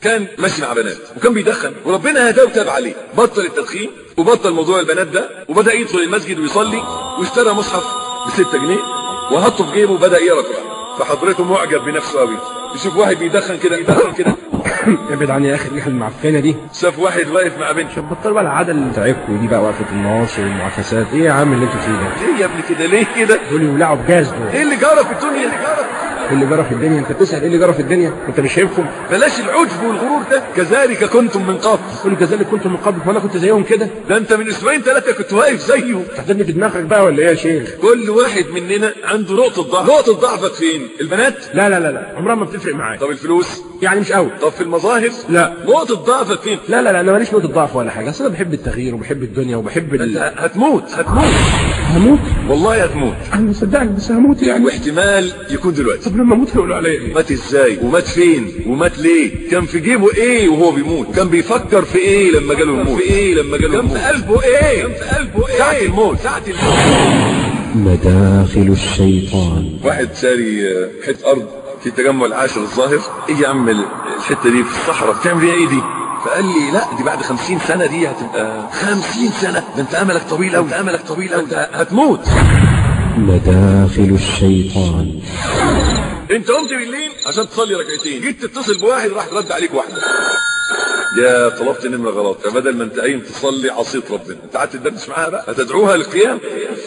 كان ماشي مع بنات وكان بيدخن وربنا هداه وتاب عليه بطل التدخين وبطل موضوع البنات ده وبدا يدخل المسجد ويصلي واشترى مصحف ب 6 جنيه وحطه في جيبه وبدا يقرا قران فحضرته معجب بنفسه قوي يشوف واحد بيدخن كده يدخن كده ابعد عني يا اخي الريحه المعفنه دي شاف واحد واقف مع بنت بطل بقى العاده اللي تعبكوا دي بقى وقفه الناصر والمعاكسات ايه يا عم اللي انتوا فيه ده ليه يا ابني كده ليه كده دول يولعوا بجاز دول ايه اللي جرى في الدنيا اللي جرى ايه اللي جرى في الدنيا انت بتسال ايه اللي جرى في الدنيا انت مش شايفهم بلاش العجب والغرور ده كذلك كنتم من قبل كل كذلك كنتم من قبل وانا كنت زيهم كده ده انت من اسبوعين ثلاثه كنت واقف زيه تحتاجني في دماغك بقى ولا ايه يا شيخ كل واحد مننا عنده نقطه ضعف نقطه ضعفك فين البنات لا لا لا لا عمرها ما بتفرق معايا طب الفلوس يعني مش قوي طب في المظاهر لا نقطه ضعفك فين لا لا لا انا ماليش نقطه ضعف ولا حاجه اصل انا بحب التغيير وبحب الدنيا وبحب انت ال... هتموت هتموت هموت والله هتموت انا مصدقك بس هموت يعني واحتمال يكون دلوقتي طب لما اموت هيقولوا عليا ايه مات ازاي ومات فين ومات ليه كان في جيبه ايه وهو بيموت كان بيفكر في ايه لما جاله الموت في ايه لما جاله الموت كان في قلبه ايه كان في قلبه ايه ساعة الموت ساعة الموت مداخل الشيطان واحد شاري آه، حته ارض في التجمع العاشر الظاهر ايه يا عم الحته دي في الصحراء بتعمل فيها ايه دي فقال لي لا دي بعد خمسين سنة دي هتبقى خمسين سنة ده انت املك طويل اوي املك طويل اوي انت هتموت مداخل الشيطان انت قمت بالليل عشان تصلي ركعتين جيت تتصل بواحد راح رد عليك واحده يا طلبت نمره غلط فبدل ما انت قايم تصلي عصيت ربنا انت قعدت تدردش معاها بقى هتدعوها للقيام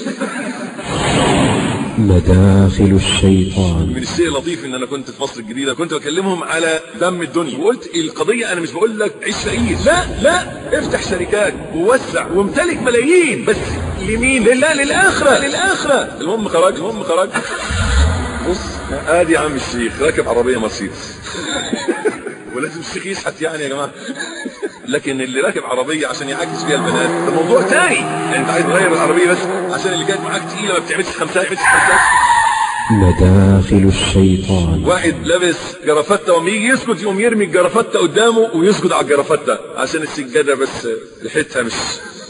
مداخل الشيطان من الشيء اللطيف ان انا كنت في مصر الجديده كنت بكلمهم على دم الدنيا وقلت القضيه انا مش بقول لك عيش فقير لا لا افتح شركات ووسع وامتلك ملايين بس لمين لله للاخره للاخره المهم خرج المهم خرج بص ادي يا عم الشيخ راكب عربيه مرسيدس ولازم الشيخ يشحت يعني يا جماعه لكن اللي راكب عربيه عشان يعكس فيها البنات ده موضوع تاني يعني انت عايز تغير العربيه بس عشان اللي كانت معاك تقيله ما بتعملش خمسات ما بتعملش خمسات مداخل الشيطان واحد لابس جرافته وما يجي يسجد يقوم يرمي الجرافته قدامه ويسجد على الجرافته عشان السجاده بس ريحتها مش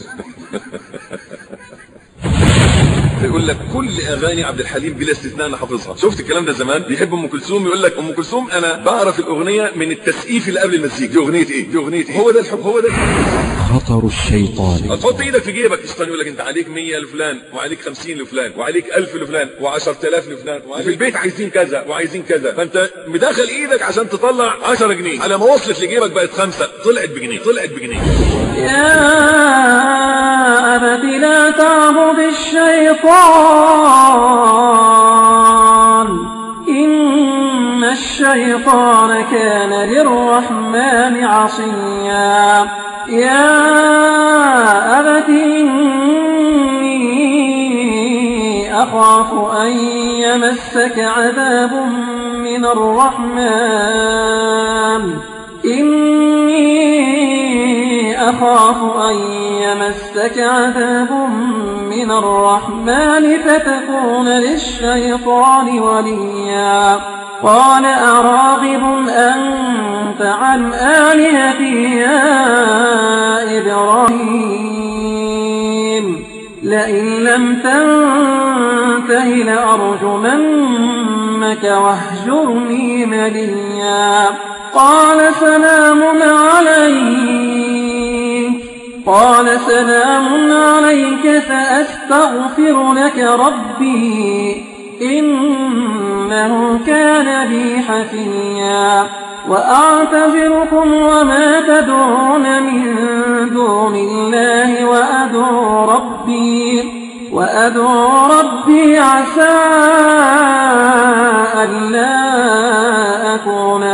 يقول لك كل اغاني عبد الحليم بلا استثناء انا حافظها شفت الكلام ده زمان بيحب ام كلثوم يقول لك ام كلثوم انا بعرف الاغنيه من التسقيف اللي قبل المزيكا دي اغنيه ايه دي اغنيه ايه هو ده الحب هو ده الحب. خطر الشيطان هتحط ايدك في جيبك الشيطان يقول لك انت عليك 100 لفلان وعليك 50 لفلان وعليك 1000 لفلان و10000 لفلان وفي البيت عايزين كذا وعايزين كذا فانت مدخل ايدك عشان تطلع 10 جنيه على ما وصلت لجيبك بقت خمسه طلعت بجنيه طلعت بجنيه يا أبت لا تعبد الشيطان إن الشيطان كان للرحمن عصيا يا أبت إني أخاف أن يمسك عذاب من الرحمن إني أخاف أن يمسك عذاب من الرحمن فتكون للشيطان وليا قال أراغب أنت عن آلهتي يا إبراهيم لئن لم تنته لأرجمنك واهجرني مليا قال سلام عليك قال سلام عليك سأستغفر لك ربي إنه كان بي حفيا وأعتذركم وما تدعون من دون الله وأدعو ربي وأدعو ربي عسى ألا أكون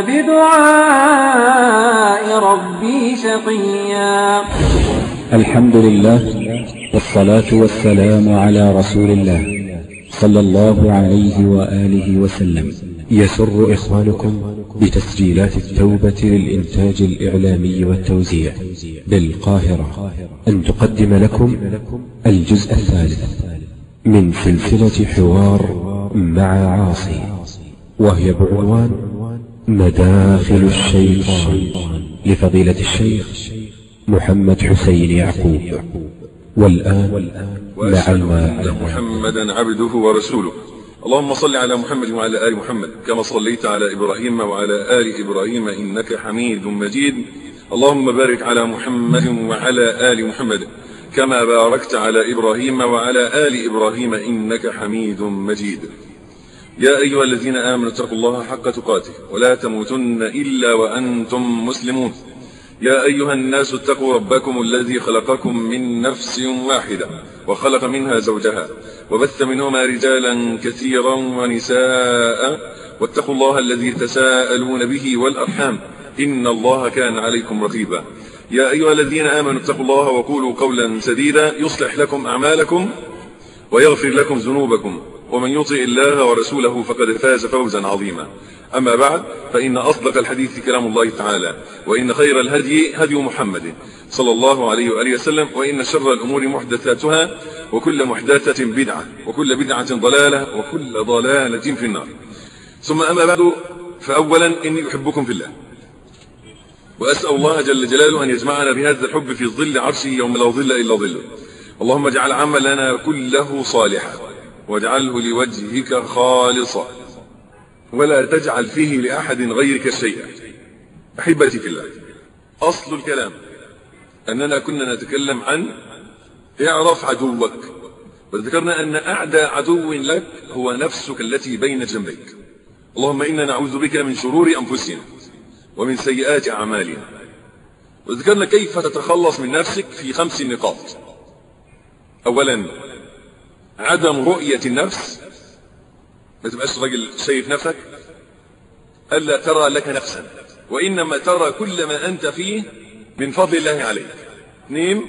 بدعاء ربي شقيا الحمد لله والصلاة والسلام على رسول الله صلى الله عليه وآله وسلم يسر إخوانكم بتسجيلات التوبة للإنتاج الإعلامي والتوزيع بالقاهرة أن تقدم لكم الجزء الثالث من سلسلة حوار مع عاصي وهي بعنوان مداخل الشيطان لفضيلة الشيخ محمد حسين يعقوب والآن مع واشهد ان الماء محمدا عبده ورسوله اللهم صل على محمد وعلى آل محمد كما صليت على إبراهيم وعلى آل إبراهيم إنك حميد مجيد اللهم بارك على محمد وعلى آل محمد كما باركت على إبراهيم وعلى آل إبراهيم إنك حميد مجيد يا أيها الذين آمنوا اتقوا الله حق تقاته ولا تموتن إلا وأنتم مسلمون يا أيها الناس اتقوا ربكم الذي خلقكم من نفس واحدة وخلق منها زوجها وبث منهما رجالا كثيرا ونساء واتقوا الله الذي تساءلون به والأرحام إن الله كان عليكم رقيبا يا أيها الذين آمنوا اتقوا الله وقولوا قولا سديدا يصلح لكم أعمالكم ويغفر لكم ذنوبكم ومن يطع الله ورسوله فقد فاز فوزا عظيما أما بعد فإن أصدق الحديث كلام الله تعالى وإن خير الهدي هدي محمد صلى الله عليه وآله وسلم وإن شر الأمور محدثاتها وكل محدثة بدعة وكل بدعة ضلالة وكل ضلالة في النار ثم أما بعد فأولا إني أحبكم في الله وأسأل الله جل جلاله أن يجمعنا بهذا الحب في ظل عرشه يوم لا ظل إلا ظله اللهم اجعل عملنا كله صالحا واجعله لوجهك خالصا ولا تجعل فيه لأحد غيرك شيئا أحبتي في الله أصل الكلام أننا كنا نتكلم عن اعرف عدوك وذكرنا أن أعدى عدو لك هو نفسك التي بين جنبيك اللهم إنا نعوذ بك من شرور أنفسنا ومن سيئات أعمالنا وذكرنا كيف تتخلص من نفسك في خمس نقاط أولا عدم رؤية النفس ما تبقاش راجل شايف نفسك ألا ترى لك نفسا وإنما ترى كل ما أنت فيه من فضل الله عليك اثنين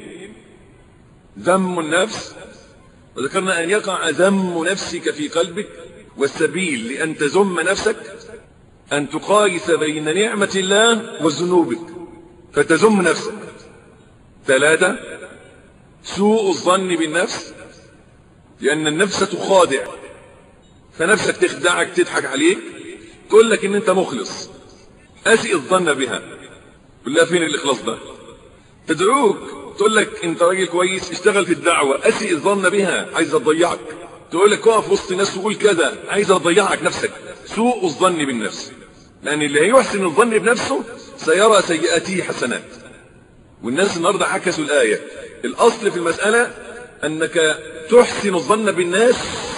ذم النفس وذكرنا أن يقع ذم نفسك في قلبك والسبيل لأن تذم نفسك أن تقايس بين نعمة الله وذنوبك فتذم نفسك ثلاثة سوء الظن بالنفس لأن النفس تخادع فنفسك تخدعك تضحك عليك تقول لك ان انت مخلص اسئ الظن بها قل لها فين الاخلاص ده تدعوك تقول لك انت راجل كويس اشتغل في الدعوه اسئ الظن بها عايزه تضيعك تقول لك اقف وسط ناس وقول كذا عايزه تضيعك نفسك سوء الظن بالنفس لان اللي هيحسن الظن بنفسه سيرى سيئاته حسنات والناس النهارده عكسوا الايه الاصل في المساله انك تحسن الظن بالناس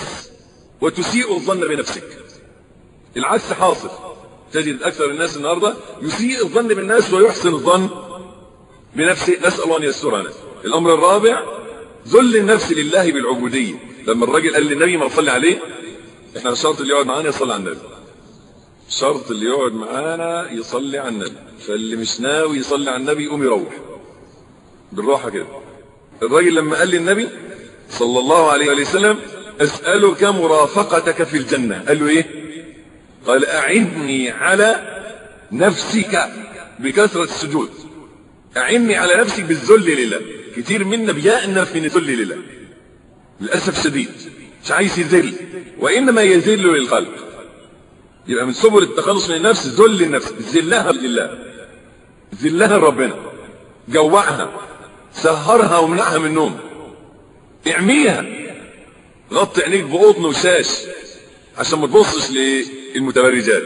وتسيء الظن بنفسك العكس حاصل تجد أكثر الناس النهاردة يسيء الظن بالناس ويحسن الظن بنفسه نسأل الله أن يسترنا الأمر الرابع ذل النفس لله بالعبودية لما الراجل قال للنبي ما صلي عليه احنا الشرط اللي يقعد معانا يصلي على النبي الشرط اللي يقعد معانا يصلي على النبي فاللي مش ناوي يصلي على النبي يقوم يروح بالراحة كده الراجل لما قال للنبي صلى الله عليه وسلم أسألك مرافقتك في الجنة قال له إيه قال أعني على نفسك بكثرة السجود أعني على نفسك بالذل لله كتير منا بيأنف من الذل لله للأسف الشديد مش عايز يذل وإنما يذل للخلق يبقى من سبل التخلص من النفس ذل النفس ذلها لله ذلها لربنا جوعها سهرها ومنعها من النوم اعميها غطي عينيك بقطن وشاش عشان ما تبصش للمتبرجات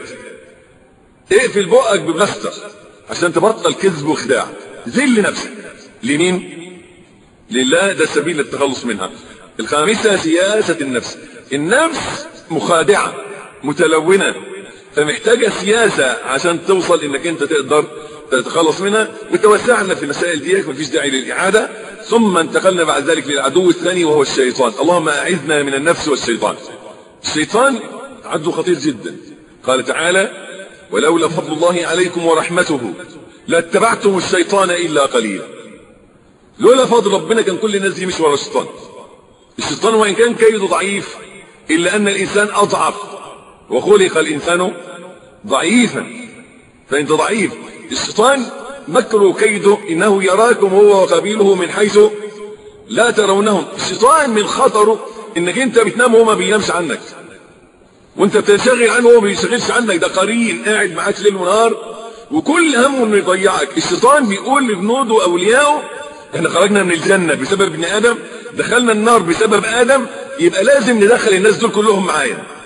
اقفل بقك ببلاستر عشان تبطل كذب وخداع ذل نفسك لمين لله ده السبيل للتخلص منها الخامسة سياسة النفس النفس مخادعة متلونة فمحتاجة سياسة عشان توصل انك انت تقدر تتخلص منها وتوسعنا في المسائل دي مفيش داعي للإعادة ثم انتقلنا بعد ذلك للعدو الثاني وهو الشيطان اللهم أعذنا من النفس والشيطان الشيطان عدو خطير جدا قال تعالى ولولا فضل الله عليكم ورحمته لاتبعتم الشيطان إلا قليلا لولا فضل ربنا كان كل الناس دي مش ورا الشيطان الشيطان وإن كان كيده ضعيف إلا أن الإنسان أضعف وخلق الإنسان ضعيفا فأنت ضعيف الشيطان مكره كيده إنه يراكم هو وقبيله من حيث لا ترونهم الشيطان من خطره إنك أنت بتنام وهو ما بينامش عنك وانت بتنشغل عنه وهو ما بيشغلش عنك ده قرين قاعد معاك ليل ونهار وكل همه انه يضيعك الشيطان بيقول لجنوده واوليائه احنا خرجنا من الجنة بسبب ابن ادم دخلنا النار بسبب ادم يبقى لازم ندخل الناس دول كلهم معايا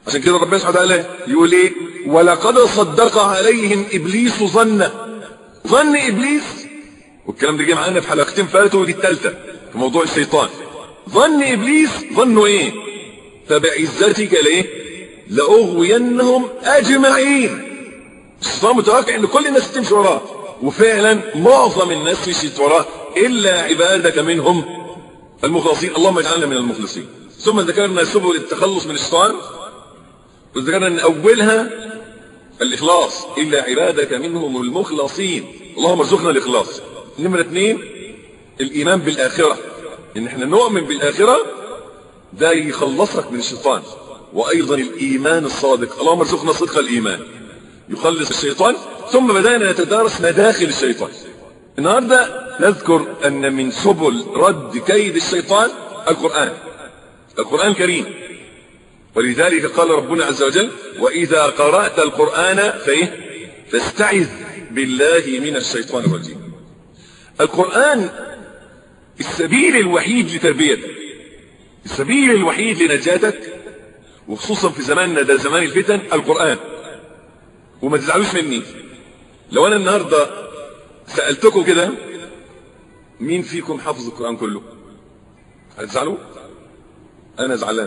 عشان كده ربنا سبحانه وتعالى يقول ايه ولقد صدق عليهم ابليس ظنه ظن ابليس والكلام ده جه معانا في حلقتين فاتوا ودي الثالثه في موضوع الشيطان ظن ابليس ظنوا ايه فبعزتك لايه لاغوينهم اجمعين الشيطان متوقع ان كل الناس تمشي وراه وفعلا معظم الناس مشيت وراه الا عبادك منهم المخلصين اللهم اجعلنا من المخلصين ثم ذكرنا سبل التخلص من الشيطان وذكرنا ان اولها الاخلاص الا عبادك منهم المخلصين اللهم ارزقنا الاخلاص نمرة اثنين الايمان بالاخرة ان احنا نؤمن بالاخرة ده يخلصك من الشيطان وايضا الايمان الصادق اللهم ارزقنا صدق الايمان يخلص الشيطان ثم بدأنا نتدارس مداخل الشيطان النهاردة نذكر ان من سبل رد كيد الشيطان القرآن القرآن الكريم ولذلك قال ربنا عز وجل وإذا قرأت القرآن فإيه فاستعذ بالله من الشيطان الرجيم القرآن السبيل الوحيد لتربيتك السبيل الوحيد لنجاتك وخصوصا في زماننا ده زمان الفتن القرآن وما تزعلوش مني لو انا النهاردة سألتكم كده مين فيكم حافظ القرآن كله هتزعلوا انا زعلان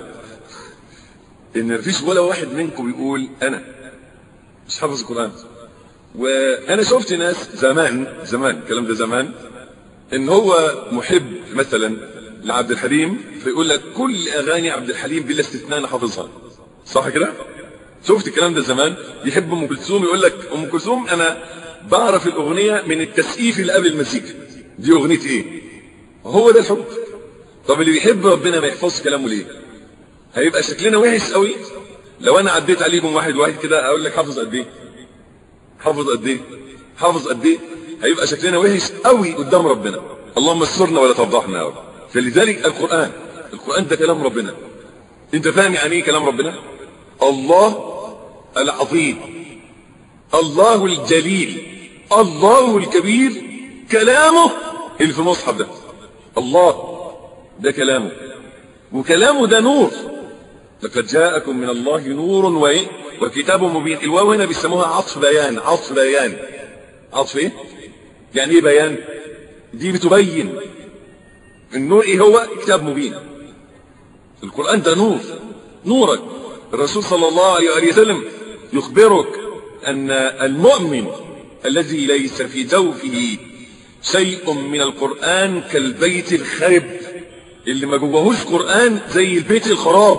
ان مفيش ولا واحد منكم يقول انا مش حافظ القرآن وانا شفت ناس زمان زمان الكلام ده زمان ان هو محب مثلا لعبد الحليم فيقول لك كل اغاني عبد الحليم بلا استثناء انا حافظها صح كده شفت الكلام ده زمان يحب ام كلثوم يقول لك ام كلثوم انا بعرف الاغنيه من التسقيف اللي قبل المزيكا دي اغنيه ايه هو ده الحب طب اللي بيحب ربنا ما يحفظش كلامه ليه هيبقى شكلنا وحش قوي لو انا عديت عليكم واحد واحد كده اقول لك حافظ قد ايه حافظ قد ايه حافظ قد ايه هيبقى شكلنا وحش قوي قدام ربنا اللهم استرنا ولا تفضحنا يا رب فلذلك القران القران ده كلام ربنا انت فاهم يعني ايه كلام ربنا الله العظيم الله الجليل الله الكبير كلامه اللي في المصحف ده الله ده كلامه وكلامه ده نور لقد جاءكم من الله نور وايه وكتاب مبين الواو هنا بيسموها عطف بيان عطف بيان عطف ايه يعني ايه بيان دي بتبين النور ايه هو كتاب مبين القرآن ده نور نورك الرسول صلى الله عليه وسلم يخبرك ان المؤمن الذي ليس في جوفه شيء من القرآن كالبيت الخرب اللي ما جواهوش قرآن زي البيت الخراب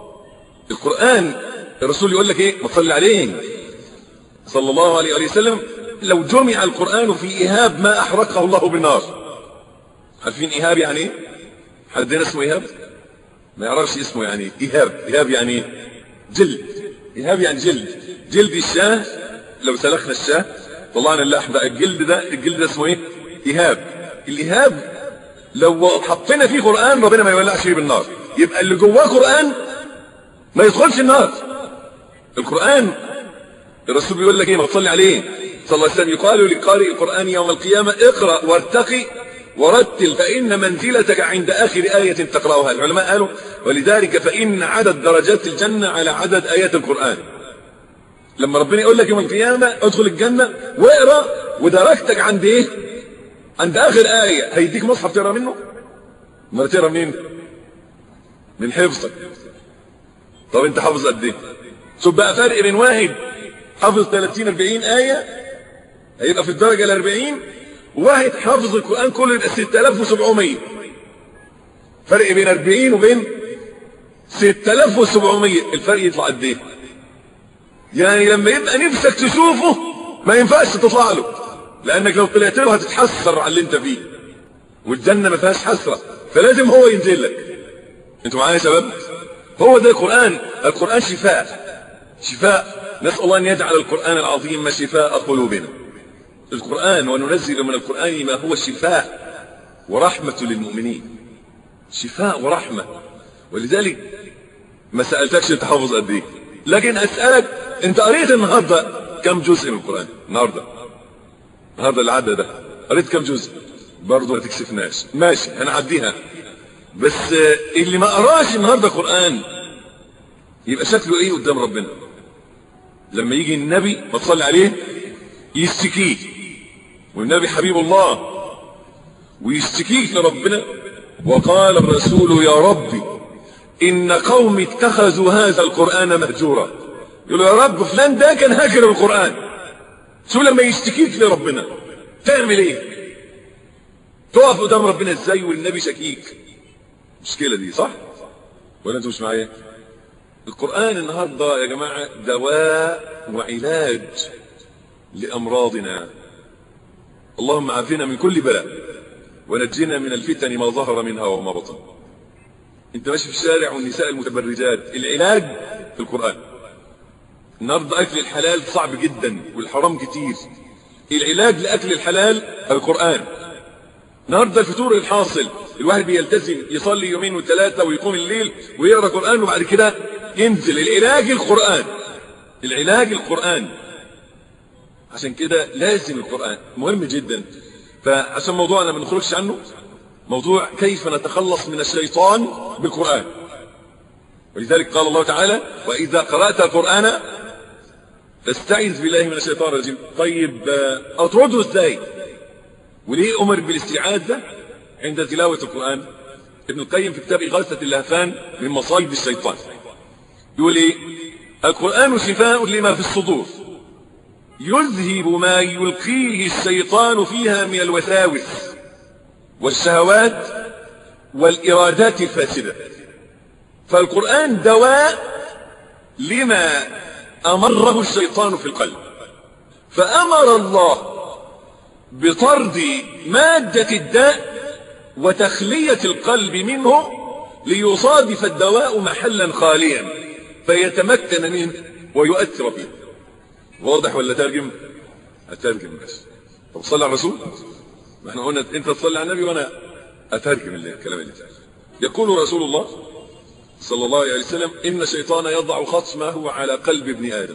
القرآن الرسول يقول لك ايه ما تصلي عليه صلى الله عليه وسلم لو جمع القرآن في إيهاب ما أحرقه الله بالنار عارفين إيهاب يعني ايه حد هنا اسمه إيهاب ما يعرفش اسمه يعني إيهاب إيهاب يعني ايه جلد إيهاب يعني جلد جلد الشاه لو سلخنا الشاه طلعنا اللحم بقى الجلد ده الجلد ده اسمه ايه إيهاب الإيهاب لو حطينا فيه قرآن ربنا ما يولعش فيه بالنار يبقى اللي جواه قرآن ما يدخلش النار القرآن الرسول بيقول لك ايه ما تصلي عليه صلى الله عليه وسلم يقال لقارئ القرآن يوم القيامة اقرأ وارتقي ورتل فإن منزلتك عند آخر آية تقرأها العلماء قالوا ولذلك فإن عدد درجات الجنة على عدد آيات القرآن لما ربنا يقول لك يوم القيامة ادخل الجنة واقرأ ودرجتك عند ايه عند آخر آية هيديك مصحف تقرأ منه ما تقرأ منين من حفظك طب انت حافظ قد ايه شوف بقى فرق بين واحد حافظ 30 40 آية هيبقى في الدرجة ال 40 وواحد حافظ القرآن كله يبقى 6700 فرق بين 40 وبين 6700 الفرق يطلع قد ايه يعني لما يبقى نفسك تشوفه ما ينفعش تطلع له لانك لو طلعت له هتتحسر على اللي انت فيه والجنة ما فيهاش حسرة فلازم هو ينزل لك انتوا معايا يا شباب هو ده القرآن القرآن شفاء شفاء نسأل الله أن يجعل القرآن العظيم شفاء قلوبنا القرآن وننزل من القرآن ما هو شفاء ورحمة للمؤمنين شفاء ورحمة ولذلك ما سألتكش انت حافظ قد ايه لكن أسألك انت قريت النهاردة كم جزء من القرآن النهاردة النهاردة العدد ده قريت كم جزء برضه ما تكسفناش ماشي هنعديها بس اللي ما قراش النهارده قرآن يبقى شكله ايه قدام ربنا لما يجي النبي ما تصلي عليه يشتكيه والنبي حبيب الله ويشتكيك لربنا وقال الرسول يا ربي إن قومي اتخذوا هذا القرآن مهجورا يقول له يا رب فلان ده كان هاجر القرآن شو لما يشتكيك لربنا تعمل ايه تقف قدام ربنا ازاي والنبي شكيك المشكلة دي صح ولا انتوا مش معايا القرآن النهاردة يا جماعة دواء وعلاج لأمراضنا اللهم عافنا من كل بلاء ونجنا من الفتن ما ظهر منها وما بطن انت ماشي في الشارع والنساء المتبرجات العلاج في القرآن النهارده اكل الحلال صعب جدا والحرام كتير العلاج لاكل الحلال القرآن النهارده الفتور الحاصل الواحد بيلتزم يصلي يومين وثلاثة ويقوم الليل ويقرا قرآن وبعد كده ينزل العلاج القرآن العلاج القرآن عشان كده لازم القرآن مهم جدا فعشان موضوعنا ما نخرجش عنه موضوع كيف نتخلص من الشيطان بالقرآن ولذلك قال الله تعالى وإذا قرأت القرآن فاستعذ بالله من الشيطان الرجيم طيب أطرده ازاي وليه أمر بالاستعاذة عند تلاوة القرآن ابن القيم في كتاب إغاثة اللهفان من مصايب الشيطان يقول ايه القرآن شفاء لما في الصدور يذهب ما يلقيه الشيطان فيها من الوساوس والشهوات والإرادات الفاسدة فالقرآن دواء لما أمره الشيطان في القلب فأمر الله بطرد مادة الداء وتخلية القلب منه ليصادف الدواء محلا خاليا فيتمكن منه ويؤثر فيه واضح ولا ترجم اترجم بس طب صلي على الرسول ما احنا قلنا انت تصلي على النبي وانا اترجم الكلام اللي تعالى يقول رسول الله صلى الله عليه وسلم ان الشيطان يضع خصمه على قلب ابن ادم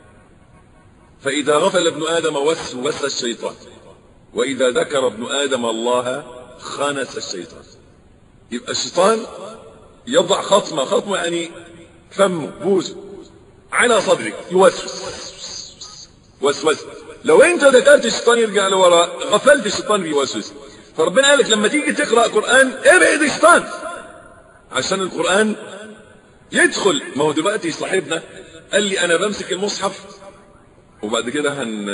فاذا غفل ابن ادم وسوس الشيطان واذا ذكر ابن ادم الله خانس الشيطان يبقى الشيطان يضع خصمه خصمه يعني فمه بوزه على صدرك يوسوس وسوس لو انت ذكرت الشيطان يرجع لورا غفلت الشيطان بيوسوس فربنا قال لك لما تيجي تقرا قران ابعد الشيطان عشان القران يدخل ما هو دلوقتي صاحبنا قال لي انا بمسك المصحف وبعد كده هن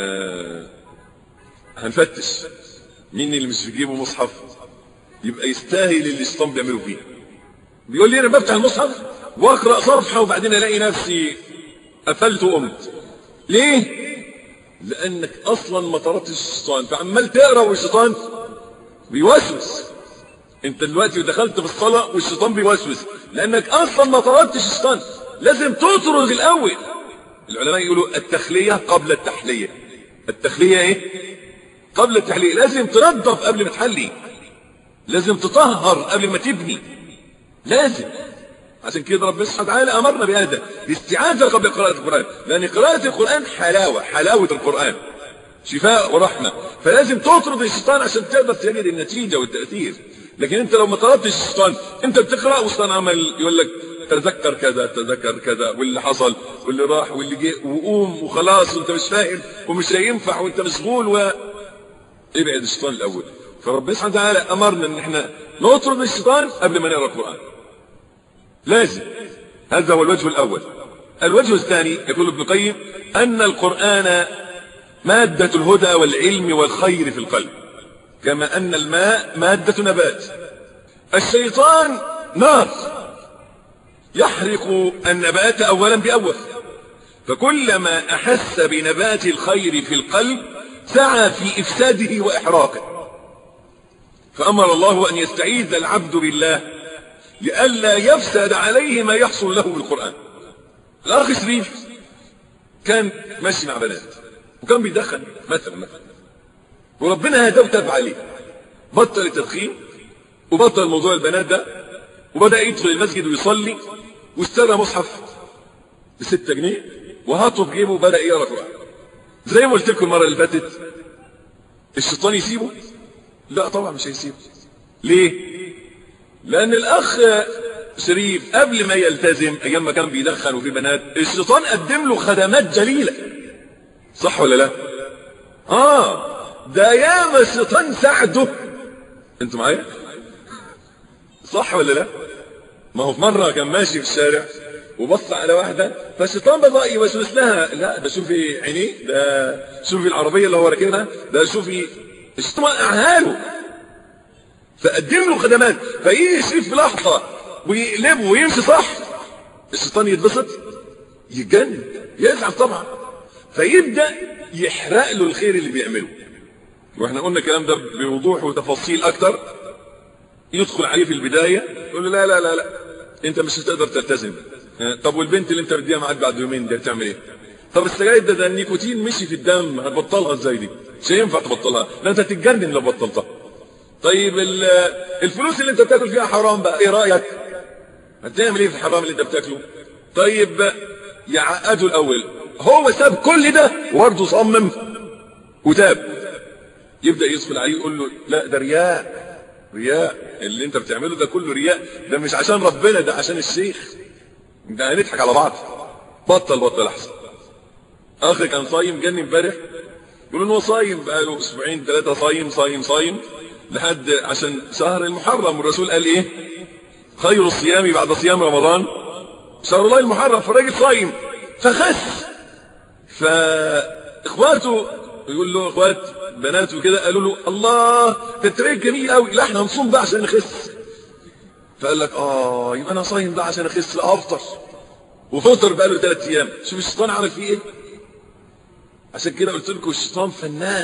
هنفتش مين اللي مش بيجيبه مصحف يبقى يستاهل اللي الشيطان بيعمله فيه بيقول لي انا بفتح المصحف واقرا صفحه وبعدين الاقي نفسي قفلت وقمت ليه لانك اصلا ما طردتش الشيطان فعمال تقرا والشيطان بيوسوس انت دلوقتي دخلت في الصلاه والشيطان بيوسوس لانك اصلا ما طردتش الشيطان لازم تطرد الاول العلماء يقولوا التخليه قبل التحليه التخليه ايه قبل التحليه لازم تنظف قبل ما تحلي لازم تطهر قبل ما تبني لازم عشان كده ربنا سبحانه وتعالى امرنا بهذا الاستعاذه قبل قراءه القران لان قراءه القران حلاوه حلاوه القران شفاء ورحمه فلازم تطرد الشيطان عشان تقدر تجد النتيجه والتاثير لكن انت لو ما طردتش الشيطان انت بتقرا والشيطان عمل يقول لك تذكر كذا تذكر كذا واللي حصل واللي راح واللي جه وقوم وخلاص وانت مش فاهم ومش هينفع وانت مشغول و ابعد الشيطان الاول فربنا سبحانه وتعالى امرنا ان احنا نطرد الشيطان قبل ما نقرا القران لازم هذا هو الوجه الأول الوجه الثاني يقول ابن القيم أن القرآن مادة الهدى والعلم والخير في القلب كما أن الماء مادة نبات الشيطان نار يحرق النبات أولا بأول فكلما أحس بنبات الخير في القلب سعى في إفساده وإحراقه فأمر الله أن يستعيذ العبد بالله لئلا يفسد عليه ما يحصل له بالقرآن الأخ شريف كان ماشي مع بنات وكان بيدخن مثلا مثلا وربنا هداه وتاب عليه بطل التدخين وبطل موضوع البنات ده وبدأ يدخل المسجد ويصلي واشترى مصحف بستة جنيه وهاته في جيبه وبدأ يقرا قرآن زي ما قلت لكم المرة اللي فاتت الشيطان يسيبه لا طبعا مش هيسيبه ليه لأن الأخ شريف قبل ما يلتزم ايام ما كان بيدخن وفي بنات الشيطان قدم له خدمات جليله صح ولا لا اه ده ياما الشيطان ساعده انتوا معايا صح ولا لا ما هو في مره كان ماشي في الشارع وبص على واحده فالشيطان بدا يوسوس لها لا ده شوفي عينيه ده شوفي العربيه اللي هو راكبها ده شوفي الشيطان وقعها له فقدم له خدمات فيجي شريف في لحظه ويقلبه ويمشي صح الشيطان يتبسط يتجنن يزعل طبعا فيبدا يحرق له الخير اللي بيعمله واحنا قلنا الكلام ده بوضوح وتفاصيل اكتر يدخل عليه في البدايه يقول له لا لا لا لا انت مش هتقدر تلتزم طب والبنت اللي انت بديها معاك بعد يومين دي هتعمل ايه طب السجاير ده ده النيكوتين مشي في الدم هتبطلها ازاي دي مش هينفع تبطلها لا انت هتتجنن لو بطلتها طيب الفلوس اللي انت بتاكل فيها حرام بقى ايه رايك هتعمل ايه في الحرام اللي انت بتاكله طيب يعقده الاول هو ساب كل ده وبرضه صمم وتاب يبدا يدخل عليه يقول له لا ده رياء رياء اللي انت بتعمله ده كله رياء ده مش عشان ربنا ده عشان الشيخ ده هنضحك على بعض بطل بطل احسن اخي كان صايم جاني امبارح يقول ان هو صايم بقاله اسبوعين ثلاثه صايم صايم صايم لحد عشان شهر المحرم والرسول قال ايه خير الصيام بعد صيام رمضان شهر الله المحرم فالراجل صايم فخس فاخواته يقول له اخوات بناته كده قالوا له الله ده تريك جميل قوي لا احنا هنصوم بقى عشان نخس فقال لك اه يبقى انا صايم بقى عشان اخس لا افطر وفطر بقى له ثلاث ايام شوف الشيطان عمل فيه ايه عشان كده قلت لكم الشيطان فنان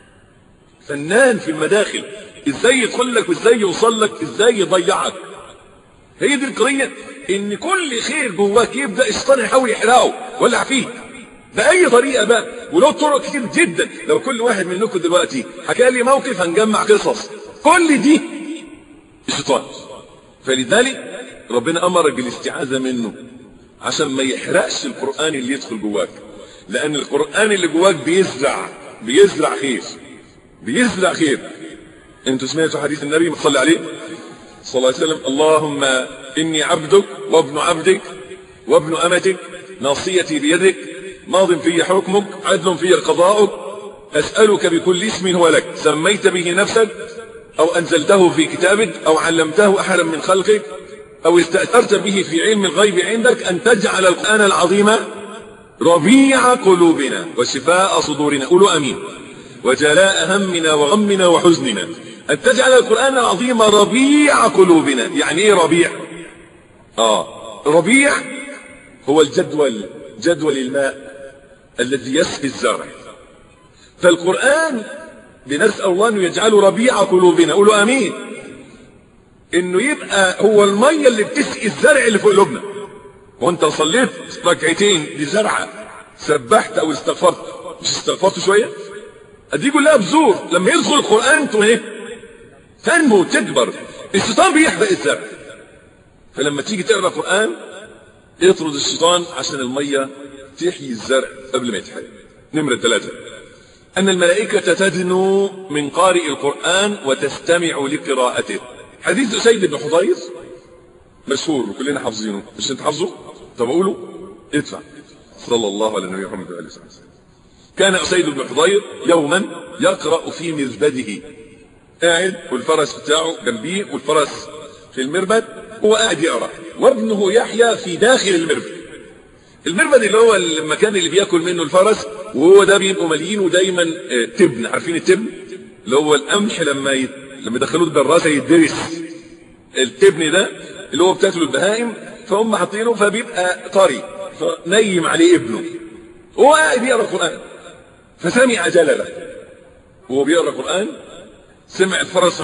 فنان في المداخل ازاي يدخل لك وازاي يوصل لك ازاي يضيعك هي دي القضيه ان كل خير جواك يبدا الشيطان يحاول يحرقه ولع فيه باي طريقه بقى ولو طرق كتير جدا لو كل واحد منكم دلوقتي حكى لي موقف هنجمع قصص كل دي الشيطان فلذلك ربنا امرك بالاستعاذه منه عشان ما يحرقش القران اللي يدخل جواك لان القران اللي جواك بيزرع بيزرع خير بيزرع خير انتوا سمعتوا حديث النبي صلى عليه صلى الله عليه وسلم اللهم اني عبدك وابن عبدك وابن امتك ناصيتي بيدك ماض في حكمك عدل في قضاؤك أسألك بكل اسم هو لك سميت به نفسك أو أنزلته في كتابك أو علمته أحدا من خلقك أو استأثرت به في علم الغيب عندك أن تجعل القرآن العظيم ربيع قلوبنا وشفاء صدورنا قولوا أمين وجلاء همنا وغمنا وحزننا أن تجعل القرآن العظيم ربيع قلوبنا يعني إيه ربيع آه ربيع هو الجدول جدول الماء الذي يسقي الزرع فالقرآن بنسأل الله أنه يجعله ربيع قلوبنا قولوا أمين إنه يبقى هو المية اللي بتسقي الزرع اللي في قلوبنا وانت صليت ركعتين لزرعة سبحت أو استغفرت مش استغفرت شوية دي كلها بذور لما يدخل القرآن انتوا ايه تنمو تكبر الشيطان بيحرق الزرع فلما تيجي تقرا قرآن اطرد الشيطان عشان المية تحيي الزرع قبل ما يتحرق نمرة ثلاثة أن الملائكة تدنو من قارئ القرآن وتستمع لقراءته حديث أسيد بن حضير مشهور وكلنا حافظينه مش انت حافظه طب أقوله ادفع صلى الله على النبي محمد وآله وسلم كان أسيد بن حضير يوما يقرأ في مربده قاعد والفرس بتاعه جنبيه والفرس في المربد هو قاعد يقرأ وابنه يحيى في داخل المربد المربد اللي هو المكان اللي بياكل منه الفرس وهو ده بيبقوا ماليينه دايما تبن عارفين التبن اللي هو القمح لما يت... لما يدخلوه الدراسه يدرس التبن ده اللي هو بتاكله البهائم فهم حاطينه فبيبقى طري فنيم عليه ابنه هو قاعد يقرا القران فسمع جلله وهو بيقرا القران سمع الفرس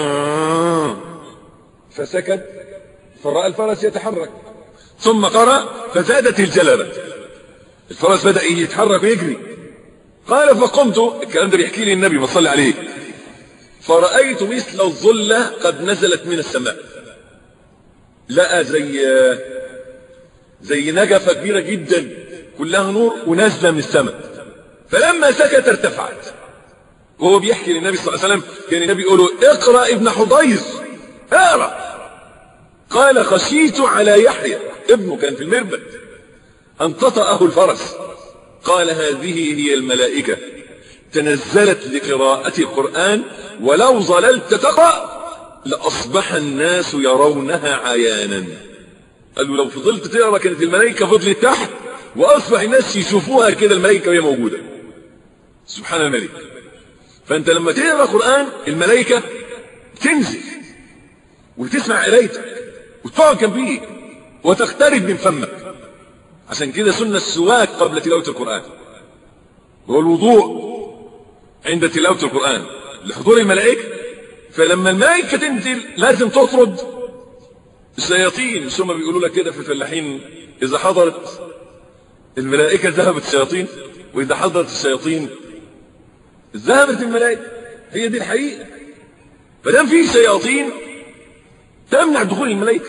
فسكت فراى الفرس يتحرك ثم قرأ فزادت الجلبة الفرس بدأ يتحرك ويجري قال فقمت الكلام ده بيحكي لي النبي ما صلى عليه فرأيت مثل الظلة قد نزلت من السماء لقى زي زي نجفة كبيرة جدا كلها نور ونازلة من السماء فلما سكت ارتفعت وهو بيحكي للنبي صلى الله عليه وسلم كان النبي يقول له اقرأ ابن حضير اقرأ قال خشيت على يحيى ابنه كان في المربد أن تطأه الفرس قال هذه هي الملائكة تنزلت لقراءة القرآن ولو ظللت تقرأ لأصبح الناس يرونها عيانا قال له لو فضلت تقرأ كانت الملائكة فضلت تحت وأصبح الناس يشوفوها كده الملائكة وهي موجودة سبحان الملك فأنت لما تقرأ قرآن الملائكة تنزل وتسمع قرايتك وتقعد جنبيك وتقترب من فمك عشان كده سنة السواك قبل تلاوة القرآن والوضوء عند تلاوة القرآن لحضور الملائكة فلما الملائكة تنزل لازم تطرد الشياطين ثم بيقولوا لك كده في الفلاحين إذا حضرت الملائكة ذهبت الشياطين وإذا حضرت الشياطين ذهبت الملائكة هي دي الحقيقة فدام في شياطين تمنع دخول الملائكة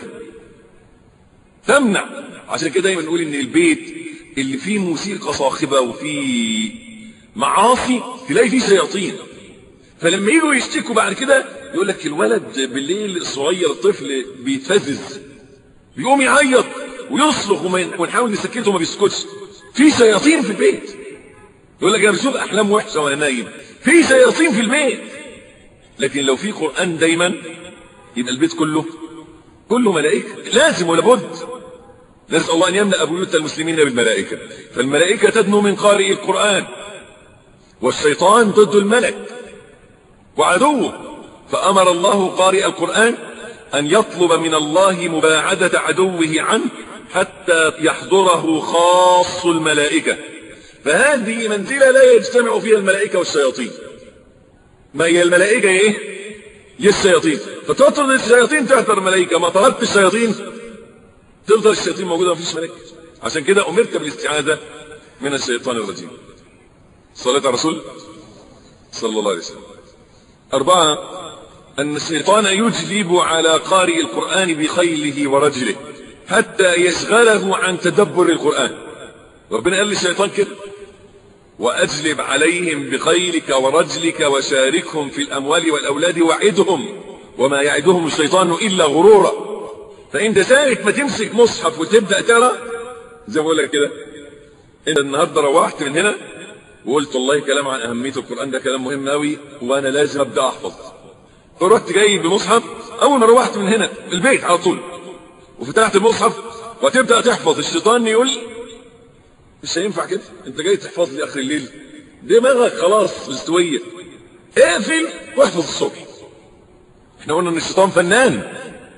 تمنع عشان كده دايما نقول ان البيت اللي فيه موسيقى صاخبة وفيه معاصي تلاقي فيه شياطين فلما يجوا يشتكوا بعد كده يقول لك الولد بالليل الصغير الطفل بيتفزز بيقوم يعيط ويصرخ ونحاول نسكته وما بيسكتش في شياطين في البيت يقول لك انا بشوف احلام وحشه وانا نايم في شياطين في البيت لكن لو في قران دايما يبقى البيت كله كله ملائكه لازم ولا بد نسال الله ان يملا بيوت المسلمين بالملائكه فالملائكه تدنو من قارئ القران والشيطان ضد الملك وعدوه فامر الله قارئ القران ان يطلب من الله مباعده عدوه عنه حتى يحضره خاص الملائكه فهذه منزله لا يجتمع فيها الملائكه والشياطين ما هي الملائكه ايه هي الشياطين فتطرد الشياطين تحضر الملائكه ما طردت الشياطين تفضل الشياطين موجوده ما فيش ملائكه عشان كده امرت بالاستعاذه من الشيطان الرجيم صلاه على الرسول صلى الله عليه وسلم أربعة أن الشيطان يجلب على قارئ القرآن بخيله ورجله حتى يشغله عن تدبر القرآن ربنا قال للشيطان كده وأجلب عليهم بخيلك ورجلك وشاركهم في الأموال والأولاد وعدهم وما يعدهم الشيطان إلا غرورا فأنت سارك ما تمسك مصحف وتبدأ ترى زي ما بقول لك كده أنت النهاردة روحت من هنا وقلت والله كلام عن أهمية القرآن ده كلام مهم قوي وأنا لازم أبدأ أحفظ فرحت جاي بمصحف أول ما روحت من هنا البيت على طول وفتحت المصحف وتبدأ تحفظ الشيطان يقول مش هينفع كده أنت جاي تحفظ لي آخر الليل دماغك خلاص مستوية اقفل واحفظ الصبح احنا قلنا ان الشيطان فنان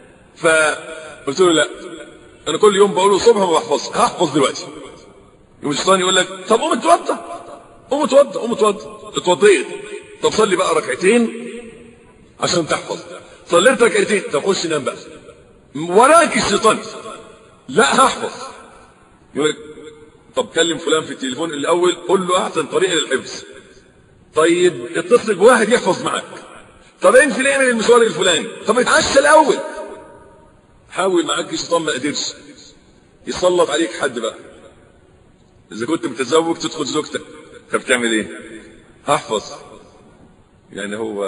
فقلت له لا انا كل يوم بقول له الصبح ما بحفظش هحفظ دلوقتي يوم الشيطان يقول لك طب قوم اتوضى قوم اتوضى قوم اتوضى اتوضيت طب صلي بقى ركعتين عشان تحفظ صليت ركعتين طب خش نام بقى وراك الشيطان لا هحفظ يقول لك طب كلم فلان في التليفون الاول قول له احسن طريقه للحفظ طيب اتصل بواحد يحفظ معاك طب انزل اعمل المشوار الفلاني طب اتعشى الاول حاول معاك الشيطان ما قدرش يسلط عليك حد بقى اذا كنت متزوج تدخل زوجتك طب تعمل ايه هحفظ يعني هو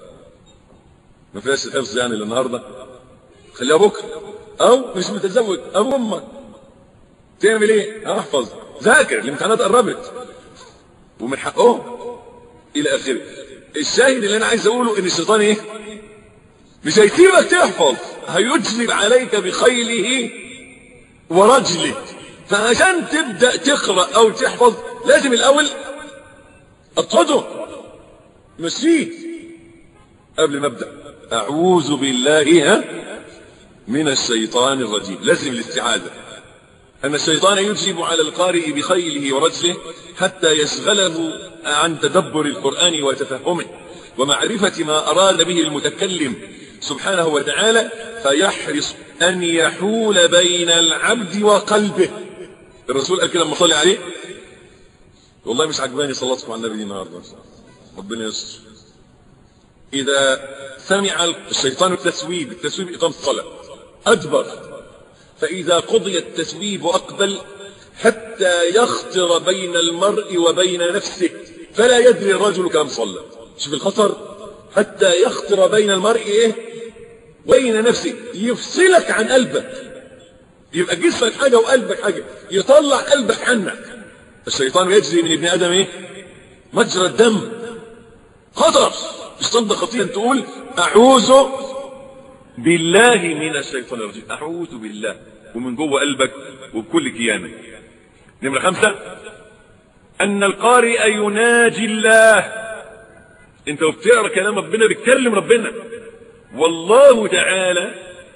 ما فيهاش الحفظ يعني النهارده خليها بكره او مش متزوج او امك تعمل ايه هحفظ ذاكر الامتحانات قربت ومن حقهم الى اخره الشاهد اللي انا عايز اقوله ان الشيطان ايه مش هيسيبك تحفظ هيجلب عليك بخيله ورجله فعشان تبدا تقرا او تحفظ لازم الاول اطرده مشيه قبل ما ابدا اعوذ بالله ها من الشيطان الرجيم لازم الاستعاذه أن الشيطان يجلب على القارئ بخيله ورجله حتى يشغله عن تدبر القرآن وتفهمه ومعرفة ما أراد به المتكلم سبحانه وتعالى فيحرص أن يحول بين العبد وقلبه الرسول قال كده لما صلي عليه والله مش عجباني صلاتكم على النبي النهارده ربنا يستر إذا سمع الشيطان التسويب التسويب إقامة الصلاة أدبر فإذا قضي التسويب أقبل حتى يخطر بين المرء وبين نفسه فلا يدري الرجل كم صلى شوف الخطر حتى يخطر بين المرء إيه بين نفسك يفصلك عن قلبك يبقى جسمك حاجة وقلبك حاجة يطلع قلبك عنك الشيطان يجري من ابن آدم ايه مجرى الدم خطر الشيطان ده خطير تقول أعوذ بالله من الشيطان الرجيم أعوذ بالله ومن جوه قلبك وبكل كيانك نمرة خمسة أن القارئ يناجي الله أنت وبتقرأ كلام ربنا بتكلم ربنا والله تعالى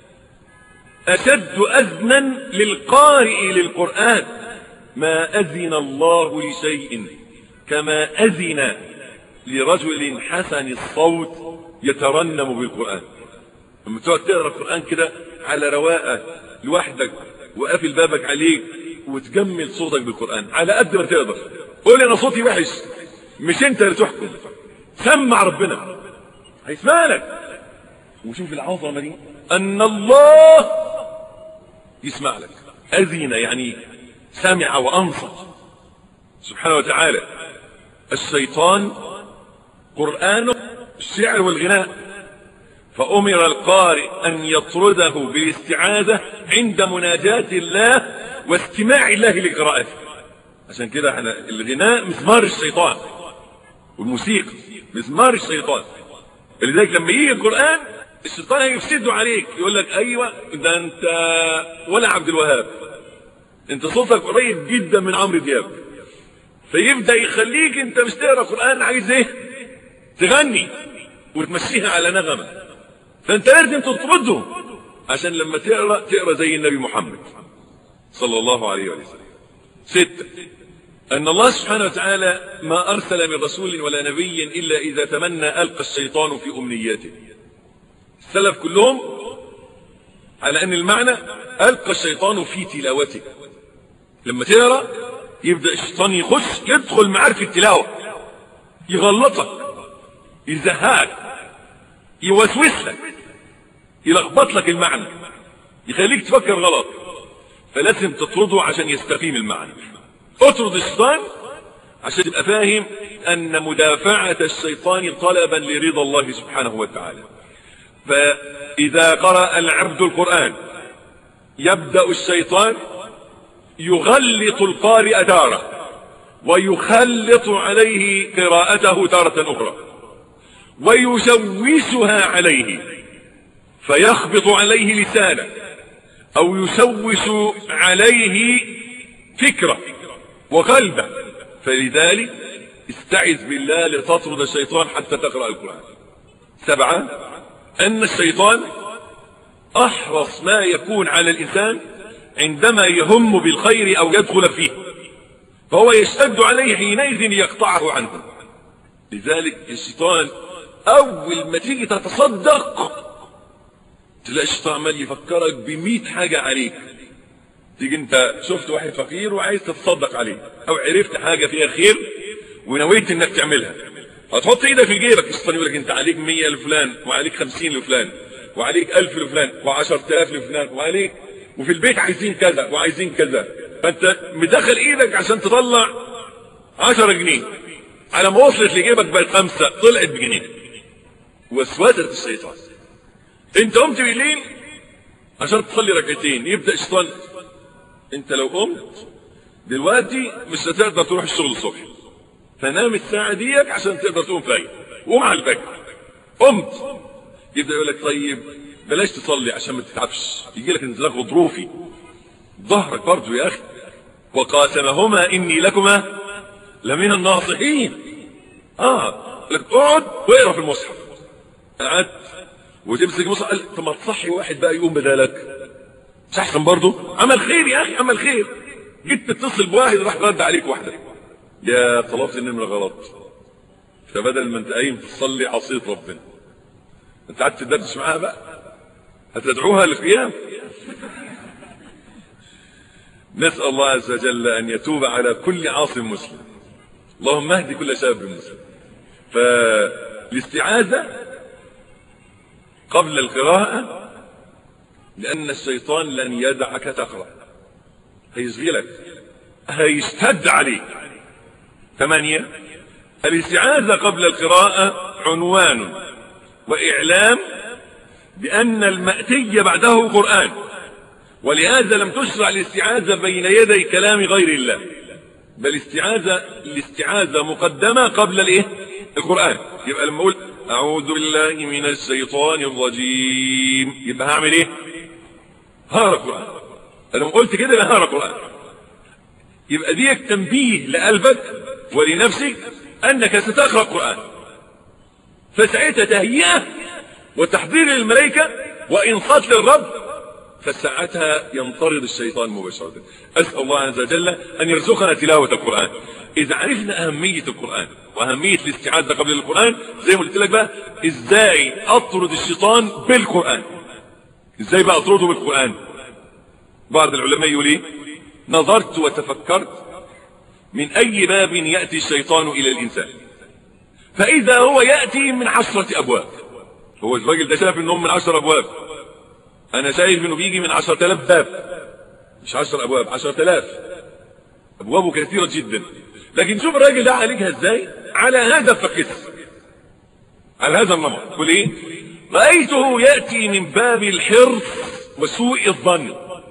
أشد أذنا للقارئ للقرآن ما أذن الله لشيء كما أذن لرجل حسن الصوت يترنم بالقرآن لما تقعد تقرا القرآن كده على رواقة لوحدك وقافل بابك عليك وتجمل صوتك بالقرآن على قد ما تقدر قول أنا صوتي وحش مش أنت اللي تحكم سمع ربنا هيسمع لك وشوف العظمة دي أن الله يسمع لك أذن يعني سمع وأنصت سبحانه وتعالى الشيطان قرآنه الشعر والغناء فأمر القارئ أن يطرده بالاستعاذة عند مناجاة الله واستماع الله لقراءته عشان كده احنا الغناء مزمار الشيطان والموسيقى مزمار الشيطان لذلك لما يجي القرآن الشيطان هيفسده عليك يقول لك ايوه ده انت ولا عبد الوهاب انت صوتك قريب جدا من عمرو دياب فيبدا يخليك انت مش تقرا قران عايز ايه تغني وتمشيها على نغمه فانت لازم تطرده عشان لما تقرا تقرا زي النبي محمد صلى الله عليه وسلم ستة أن الله سبحانه وتعالى ما أرسل من رسول ولا نبي إلا إذا تمنى ألقى الشيطان في أمنياته السلف كلهم على أن المعنى ألقى الشيطان في تلاوته لما تقرأ يبدأ الشيطان يخش يدخل معاك في التلاوة يغلطك يزهقك يوسوس لك يلخبط لك المعنى يخليك تفكر غلط فلازم تطرده عشان يستقيم المعنى اطرد الشيطان عشان تبقى فاهم ان مدافعة الشيطان طلبا لرضا الله سبحانه وتعالى فاذا قرأ العبد القرآن يبدأ الشيطان يغلط القارئ تارة ويخلط عليه قراءته تارة اخرى ويشوشها عليه فيخبط عليه لسانه او يشوش عليه فكره وقلبه فلذلك استعذ بالله لتطرد الشيطان حتى تقرا القران سبعه ان الشيطان احرص ما يكون على الانسان عندما يهم بالخير او يدخل فيه فهو يشتد عليه حينئذ يقطعه عنه لذلك الشيطان اول ما تيجي تتصدق تلاقي الشيطان عمال يفكرك بمئة حاجة عليك تيجي انت شفت واحد فقير وعايز تتصدق عليه او عرفت حاجة فيها خير ونويت انك تعملها هتحط ايدك في جيبك الشيطان يقول لك انت عليك 100 لفلان وعليك 50 لفلان وعليك 1000 لفلان و10000 لفلان وعليك وفي البيت عايزين كذا وعايزين كذا فانت مدخل ايدك عشان تطلع 10 جنيه على ما وصلت لجيبك بقت خمسة طلعت بجنيه وسوسة الشيطان انت قمت بالليل عشان تصلي ركعتين يبدا الشيطان انت لو قمت دلوقتي مش هتقدر تروح الشغل الصبح فنام الساعه ديك عشان تقدر تقوم فايق قوم على الفجر قمت يبدا يقول لك طيب بلاش تصلي عشان ما تتعبش يجي لك انزلاق غضروفي ظهرك برضه يا اخي وقاسمهما اني لكما لمن الناصحين اه لك اقعد واقرا في المصحف قعدت وتمسك مصحف قال طب ما تصحي واحد بقى يقوم بدالك مش احسن برضه عمل خير يا اخي عمل خير جيت تتصل بواحد راح رد عليك واحده يا طلبت النمره غلط فبدل ما انت قايم تصلي عصيت ربنا انت قعدت تدردش معاها بقى هتدعوها للقيام نسال الله عز وجل ان يتوب على كل عاص مسلم اللهم اهدي كل شاب مسلم فالاستعاذه قبل القراءة لأن الشيطان لن يدعك تقرأ هيشغلك هيشتد عليك ثمانية الاستعاذة قبل القراءة عنوان وإعلام بأن المأتي بعده قرآن ولهذا لم تشرع الاستعاذة بين يدي كلام غير الله بل استعاذة الاستعاذة مقدمة قبل الايه القرآن يبقى لما اقول اعوذ بالله من الشيطان الرجيم يبقى هعمل ايه هقرا القرآن لما قلت كده يبقى هقرا القرآن يبقى دي تنبيه لقلبك ولنفسك انك ستقرأ القرآن فساعتها تهيئة وتحضير للملائكة وإنصات للرب فساعتها ينطرد الشيطان مباشرة أسأل الله عز وجل أن يرزقنا تلاوة القرآن إذا عرفنا أهمية القرآن وأهمية الاستعاذة قبل القرآن زي ما قلت لك بقى إزاي أطرد الشيطان بالقرآن إزاي بقى أطرده بالقرآن بعض العلماء يقول إيه نظرت وتفكرت من أي باب يأتي الشيطان إلى الإنسان فإذا هو يأتي من عشرة أبواب هو الراجل ده شايف إنهم من عشر أبواب أنا شايف إنه بيجي من عشرة آلاف باب مش عشر أبواب عشرة آلاف أبوابه كثيرة جدا لكن شوف الراجل ده عالجها إزاي على هذا فقس على هذا النمط قل إيه رأيته يأتي من باب الحرص وسوء الظن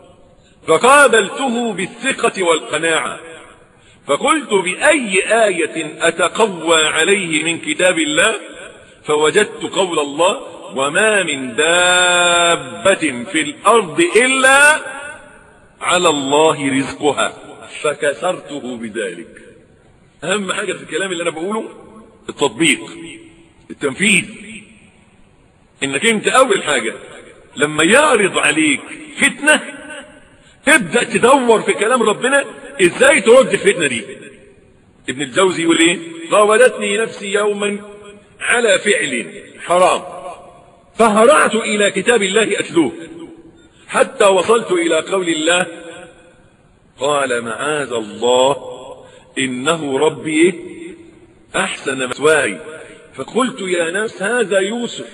فقابلته بالثقة والقناعة فقلت بأي آية أتقوى عليه من كتاب الله فوجدت قول الله وما من دابة في الأرض إلا على الله رزقها فكسرته بذلك أهم حاجة في الكلام اللي أنا بقوله التطبيق التنفيذ إنك أنت أول حاجة لما يعرض عليك فتنة تبدأ تدور في كلام ربنا ازاي ترد الفتنة دي ابن الجوزي يقول ايه راودتني نفسي يوما على فعل حرام فهرعت الى كتاب الله اتلوه حتى وصلت الى قول الله قال معاذ الله انه ربي احسن مثواي فقلت يا نفس هذا يوسف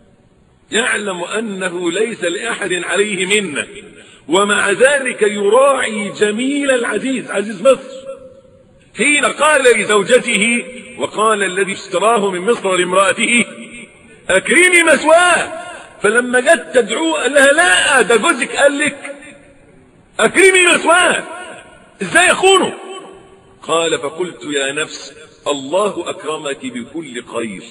يعلم انه ليس لاحد عليه منه ومع ذلك يراعي جميل العزيز عزيز مصر حين قال لزوجته وقال الذي اشتراه من مصر لامرأته اكرمي مثواه فلما جت تدعوه قال لها لا ده جوزك قال لك اكرمي مثواه ازاي اخونه قال فقلت يا نفس الله اكرمك بكل خير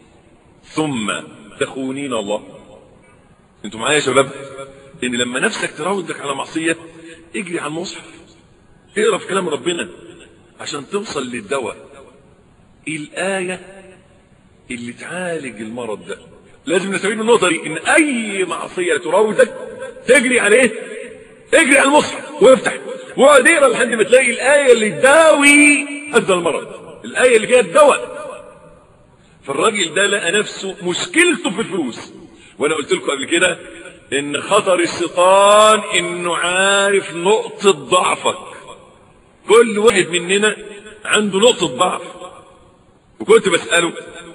ثم تخونين الله انتوا معايا يا شباب ان لما نفسك تراودك على معصية اجري على المصحف اقرا في كلام ربنا عشان توصل للدواء الآية اللي تعالج المرض ده لازم نستفيد من النقطة دي ان اي معصية تراودك تجري عليه اجري على المصحف وافتح واقعد اقرا لحد ما تلاقي الآية اللي تداوي هذا المرض الآية اللي فيها الدواء فالراجل ده لقى نفسه مشكلته في الفلوس وانا قلت لكم قبل كده ان خطر الشيطان انه عارف نقطة ضعفك كل واحد مننا عنده نقطة ضعف وكنت بسأله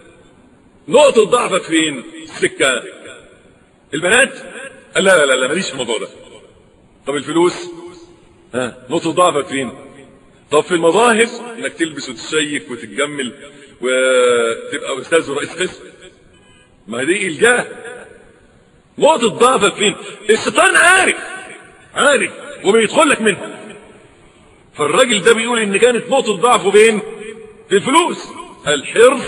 نقطة ضعفك فين السكة البنات قال لا لا لا, لا ماليش في الموضوع ده طب الفلوس ها نقطة ضعفك فين طب في المظاهر انك تلبس وتشيك وتتجمل وتبقى استاذ ورئيس قسم ما دي الجاه نقطة ضعفك فين الشيطان عارف عارف وبيدخل لك منها فالراجل ده بيقول ان كانت نقطة ضعفه فين في الفلوس الحرص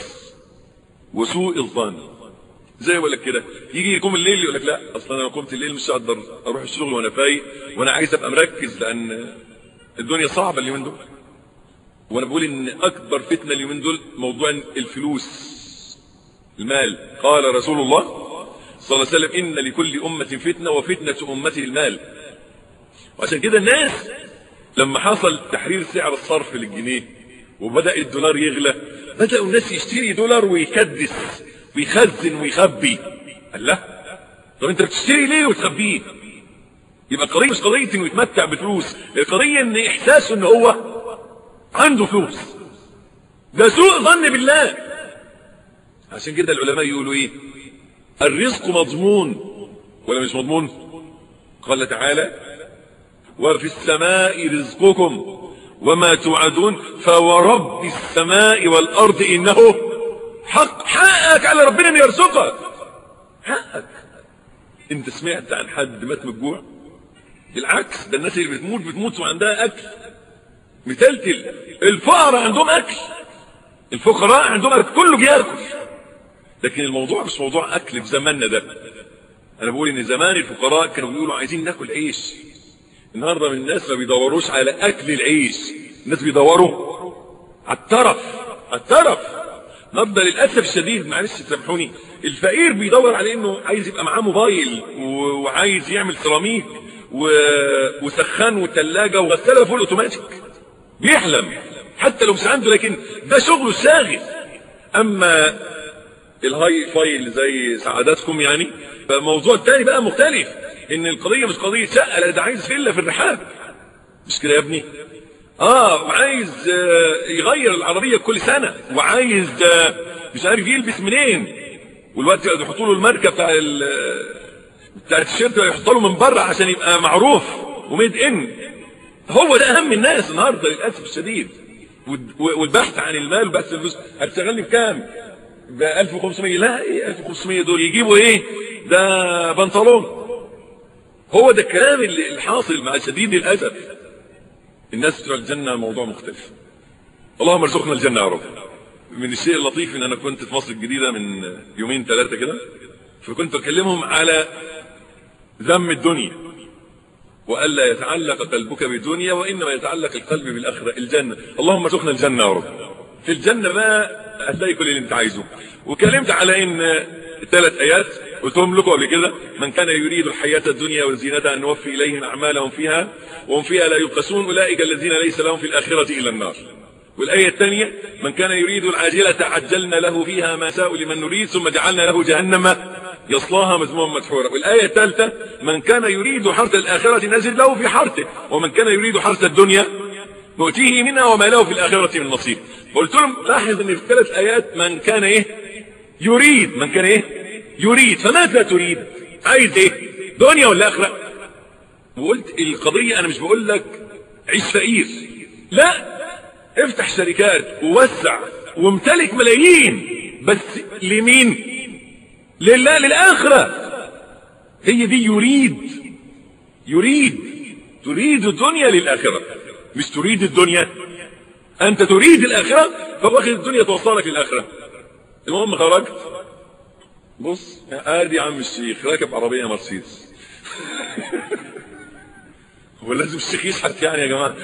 وسوء الظن زي ما لك كده يجي يقوم الليل يقول لك لا اصلا انا قمت الليل مش هقدر اروح الشغل وانا فايق وانا عايز ابقى مركز لان الدنيا صعبه اليومين دول وانا بقول ان اكبر فتنه اليومين دول موضوع الفلوس المال قال رسول الله صلى الله عليه وسلم ان لكل امه فتنه وفتنه امته المال وعشان كده الناس لما حصل تحرير سعر الصرف للجنيه وبدا الدولار يغلى بداوا الناس يشتري دولار ويكدس ويخزن ويخبي قال لا طب انت بتشتري ليه وتخبيه يبقى القضيه مش قضيه انه يتمتع بفلوس القضيه ان احساسه ان هو عنده فلوس ده سوء ظن بالله عشان كده العلماء يقولوا ايه الرزق مضمون ولا مش مضمون قال تعالى وفي السماء رزقكم وما توعدون فورب السماء والارض انه حق حقك على ربنا ان يرزقك حقك انت سمعت عن حد مات من الجوع بالعكس ده الناس اللي بتموت بتموت وعندها اكل متلتل الفقراء عندهم اكل الفقراء عندهم اكل كله بياكل لكن الموضوع مش موضوع اكل في زماننا ده انا بقول ان زمان الفقراء كانوا بيقولوا عايزين ناكل عيش النهارده من الناس ما بيدوروش على اكل العيش الناس بيدوروا على الترف على الترف النهارده للاسف الشديد معلش سامحوني الفقير بيدور على انه عايز يبقى معاه موبايل و- وعايز يعمل سيراميك و... وسخان وثلاجه وغساله فول اوتوماتيك بيحلم حتى لو مش عنده لكن ده شغله الشاغل اما الهاي فاي اللي زي سعاداتكم يعني فموضوع تاني بقى مختلف ان القضيه مش قضيه شقه لا ده عايز فيلا في الرحاب مش كده يا ابني اه وعايز آه، يغير العربيه كل سنه وعايز آه، مش عارف يلبس منين والوقت يحطوا له الماركه بتاع ال بتاع التيشيرت يحطوا له من بره عشان يبقى معروف وميد ان هو ده اهم الناس النهارده للاسف الشديد والد- والبحث عن المال بس الفلوس هتشتغلني بكام؟ ب 1500 لا ايه 1500 دول يجيبوا ايه؟ ده بنطلون هو ده الكلام اللي اللي حاصل مع شديد الاسف الناس بتوع الجنه موضوع مختلف اللهم ارزقنا الجنه يا رب من الشيء اللطيف ان انا كنت في مصر الجديده من يومين ثلاثه كده فكنت اكلمهم على ذم الدنيا والا يتعلق قلبك بالدنيا وانما يتعلق القلب بالاخره الجنه اللهم ارزقنا الجنه يا رب في الجنه بقى هتلاقي كل اللي انت عايزه وكلمت على ان ثلاث ايات قلتهم لكم قبل كده من كان يريد الحياه الدنيا وزينتها ان نوفي اليهم اعمالهم فيها وهم فيها لا يبخسون اولئك الذين ليس لهم في الاخره الا النار والآية الثانية من كان يريد العاجلة عجلنا له فيها ما شاء لمن نريد ثم جعلنا له جهنم يصلاها مذموما مدحورا والآية الثالثة من كان يريد حرث الآخرة نزل له في حرثه ومن كان يريد حرث الدنيا نؤتيه منها وما له في الآخرة من نصيب قلت لهم لاحظ ان في ثلاث آيات من كان ايه يريد من كان ايه يريد فماذا تريد عايز ايه دنيا ولا آخرة وقلت القضية انا مش بقول لك عيش فقير لا افتح شركات ووسع وامتلك ملايين بس لمين لله للآخرة هي دي يريد يريد تريد الدنيا للآخرة مش تريد الدنيا أنت تريد الآخرة فواخد الدنيا توصلك للآخرة المهم خرجت بص ادي عم الشيخ راكب عربية مرسيدس هو لازم الشيخ يشحت يعني يا جماعة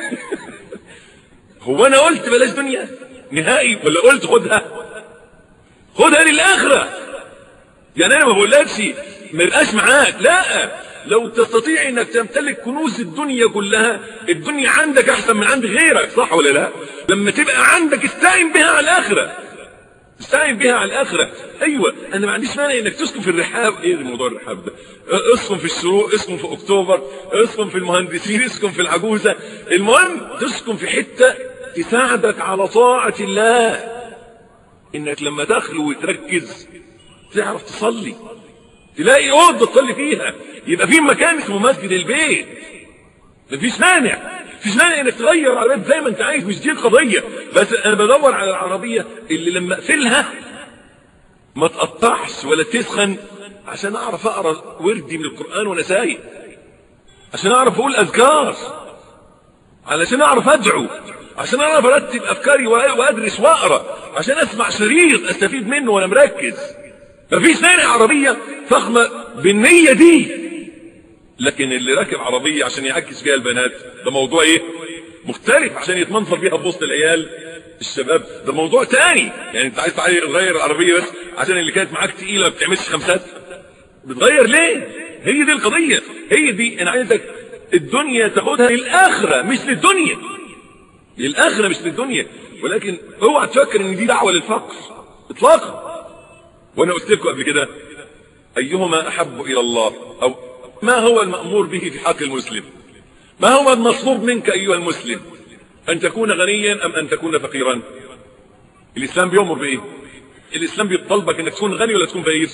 هو انا قلت بلاش دنيا نهائي ولا قلت خدها خدها للاخره يعني انا ما بقولكش ما يبقاش معاك لا لو تستطيع انك تمتلك كنوز الدنيا كلها الدنيا عندك احسن من عند غيرك صح ولا لا لما تبقى عندك استعين بها على الاخره استعين بها على الاخره ايوه انا ما عنديش مانع انك تسكن في الرحاب ايه موضوع الرحاب ده اسكن في الشروق اسكن في اكتوبر اسكن في المهندسين اسكن في العجوزه المهم تسكن في حته تساعدك على طاعه الله انك لما تخلو وتركز تعرف تصلي تلاقي اوضه تصلي فيها يبقى في مكان اسمه مسجد البيت مفيش مانع مفيش مانع انك تغير العربيات زي ما انت عايز مش دي القضيه بس انا بدور على العربيه اللي لما اقفلها ما تقطعش ولا تسخن عشان اعرف اقرا وردي من القران وانا سايق عشان اعرف اقول اذكار علشان اعرف ادعو عشان اعرف ارتب افكاري وادرس واقرا عشان اسمع شريط استفيد منه وانا مركز مفيش مانع عربيه فخمه بالنيه دي لكن اللي راكب عربيه عشان يعكس فيها البنات ده موضوع ايه مختلف عشان يتمنظر بيها بوسط العيال الشباب ده موضوع تاني يعني انت عايز تغير العربيه بس عشان اللي كانت معاك تقيله ما بتعملش خمسات بتغير ليه هي دي القضيه هي دي انا عايزك الدنيا تاخدها للاخره مش للدنيا للاخره مش للدنيا ولكن اوعى تفكر ان دي دعوه للفقر اطلاقا وانا قلت لكم قبل كده ايهما احب الى الله او ما هو المامور به في حق المسلم ما هو المطلوب منك ايها المسلم ان تكون غنيا ام ان تكون فقيرا الاسلام بيامر بايه الاسلام بيطلبك انك تكون غني ولا تكون فقير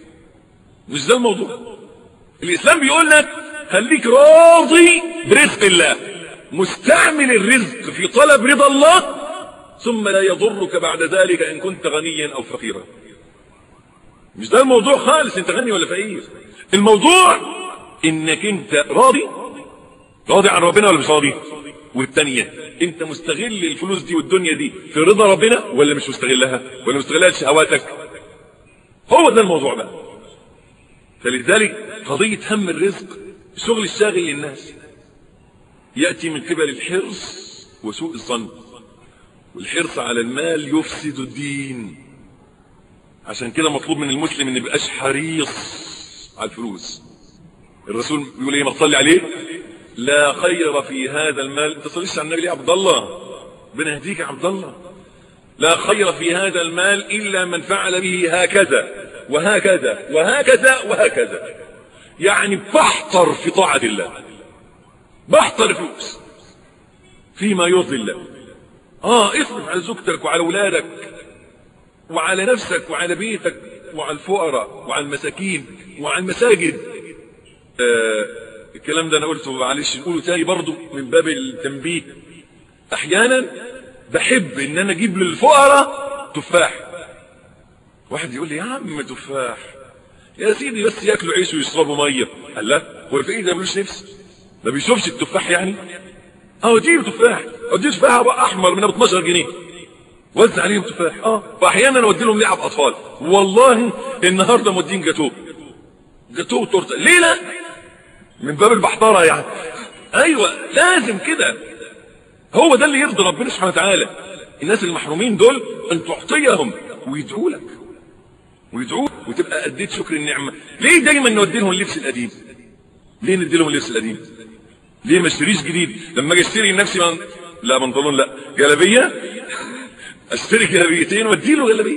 مش ده الموضوع الاسلام بيقول لك خليك راضي برزق الله مستعمل الرزق في طلب رضا الله ثم لا يضرك بعد ذلك ان كنت غنيا او فقيرا مش ده الموضوع خالص انت غني ولا فقير الموضوع انك انت راضي راضي عن ربنا ولا مش راضي والتانية انت مستغل الفلوس دي والدنيا دي في رضا ربنا ولا مش مستغلها ولا مستغلها لشهواتك هو ده الموضوع بقى فلذلك قضية هم الرزق شغل الشاغل للناس يأتي من قبل الحرص وسوء الظن والحرص على المال يفسد الدين عشان كده مطلوب من المسلم ان يبقاش حريص على الفلوس الرسول بيقول ايه ما تصلي عليه لا خير في هذا المال انت تصليش على النبي ليه يا عبد الله ربنا يهديك يا عبد الله لا خير في هذا المال الا من فعل به هكذا وهكذا وهكذا وهكذا يعني بحتر في طاعة الله بحتر فلوس فيما يرضي الله اه اصرف على زوجتك وعلى اولادك وعلى نفسك وعلى بيتك وعلى الفقراء وعلى المساكين وعلى المساجد آه الكلام ده انا قلته معلش نقوله تاني برضو من باب التنبيه احيانا بحب ان انا اجيب للفقراء تفاح واحد يقول لي يا عم تفاح يا سيدي بس ياكلوا عيش ويشربوا ميه قال لا هو الفقير ده ملوش نفس ما بيشوفش التفاح يعني اه اديله تفاح اديله تفاح بقى احمر من ابو 12 جنيه وزع عليهم تفاح اه واحيانا اودي لهم لعب اطفال والله النهارده مودين جاتوه جاتوه وتورته ليه لا من باب البحضره يعني ايوه لازم كده هو ده اللي يرضي ربنا سبحانه وتعالى الناس المحرومين دول ان تعطيهم ويدعوا لك ويدعوا وتبقى اديت شكر النعمه ليه دايما نودي لهم اللبس القديم ليه ندي لهم اللبس القديم ليه ما اشتريش جديد لما اجي اشتري لنفسي من... لا بنطلون لا جلابيه اشتري جلابيتين وادي له جلابيه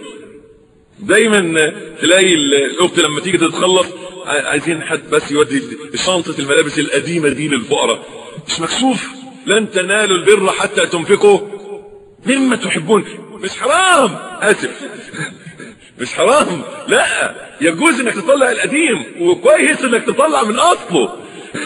دايما تلاقي الاخت لما تيجي تتخلص عايزين حد بس يودي شنطه الملابس القديمه دي للفقراء مش مكسوف لن تنالوا البر حتى تنفقوا مما تحبون مش حرام اسف مش حرام لا يجوز انك تطلع القديم وكويس انك تطلع من اصله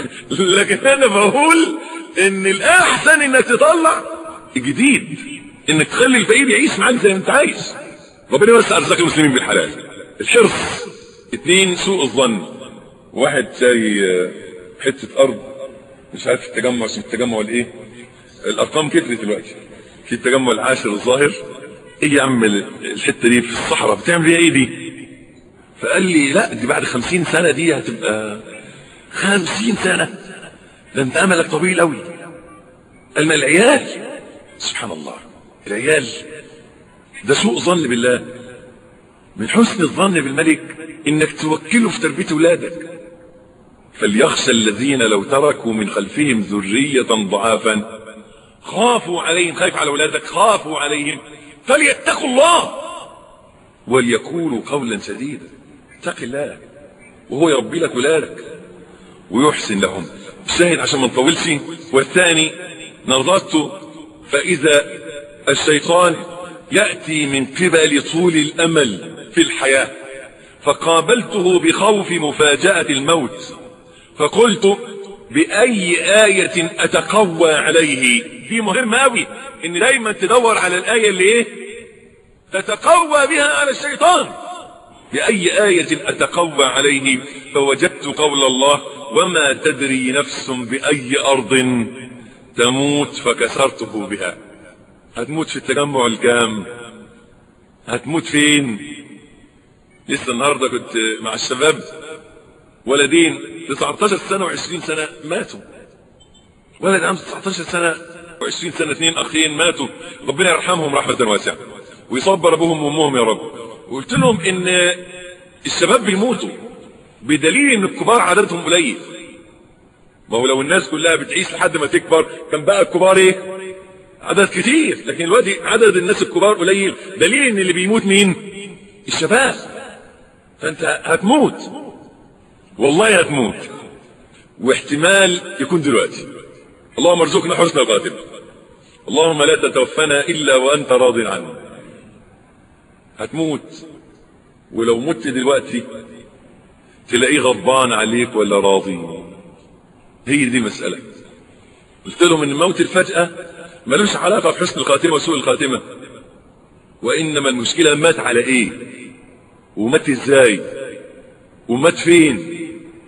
لكن انا بقول ان الاحسن انك تطلع الجديد انك تخلي الفقير يعيش معاك زي ما انت عايز ربنا يوسع ارزاق المسلمين بالحلال الحرص اتنين سوء الظن واحد شاري حته ارض مش عارف التجمع اسمه التجمع ولا ايه الارقام كترت دلوقتي في التجمع العاشر الظاهر ايه يا عم الحته دي في الصحراء بتعمل فيها ايه دي فقال لي لا دي بعد خمسين سنه دي هتبقى خمسين سنه ده انت املك طويل قوي قال ما العيال سبحان الله العيال ده سوء ظن بالله من حسن الظن بالملك انك توكله في تربيه اولادك فليخشى الذين لو تركوا من خلفهم ذريه ضعافا خافوا عليهم خايف على اولادك خافوا عليهم فليتقوا الله وليقولوا قولا سديدا اتق الله وهو يربي لك ولادك ويحسن لهم الشاهد عشان ما نطولش والثاني نظرت فاذا الشيطان ياتي من قبل طول الامل في الحياه فقابلته بخوف مفاجاه الموت فقلت باي ايه اتقوى عليه دي مهمه قوي ان دايما تدور على الايه اللي ايه تتقوى بها على الشيطان باي ايه اتقوى عليه فوجدت قول الله وما تدري نفس باي ارض تموت فكسرته بها هتموت في التجمع الكام هتموت فين لسه النهارده كنت مع الشباب ولدين 19 سنه و20 سنه ماتوا ولد عنده 19 سنه و20 سنه اثنين اخين ماتوا ربنا يرحمهم رحمه واسعه ويصبر ابوهم وامهم يا رب وقلت لهم ان الشباب بيموتوا بدليل ان الكبار عددهم قليل ما هو لو الناس كلها بتعيش لحد ما تكبر كان بقى الكبار ايه عدد كتير لكن دلوقتي عدد الناس الكبار قليل دليل ان اللي بيموت مين الشباب فانت هتموت والله هتموت واحتمال يكون دلوقتي اللهم ارزقنا حسن الخاتمه اللهم لا تتوفنا الا وانت راض عنا هتموت ولو مت دلوقتي تلاقيه غضبان عليك ولا راضي هي دي المسألة قلت لهم ان موت الفجأة ملوش علاقة بحسن الخاتمة وسوء الخاتمة وانما المشكلة مات على ايه ومات ازاي ومات فين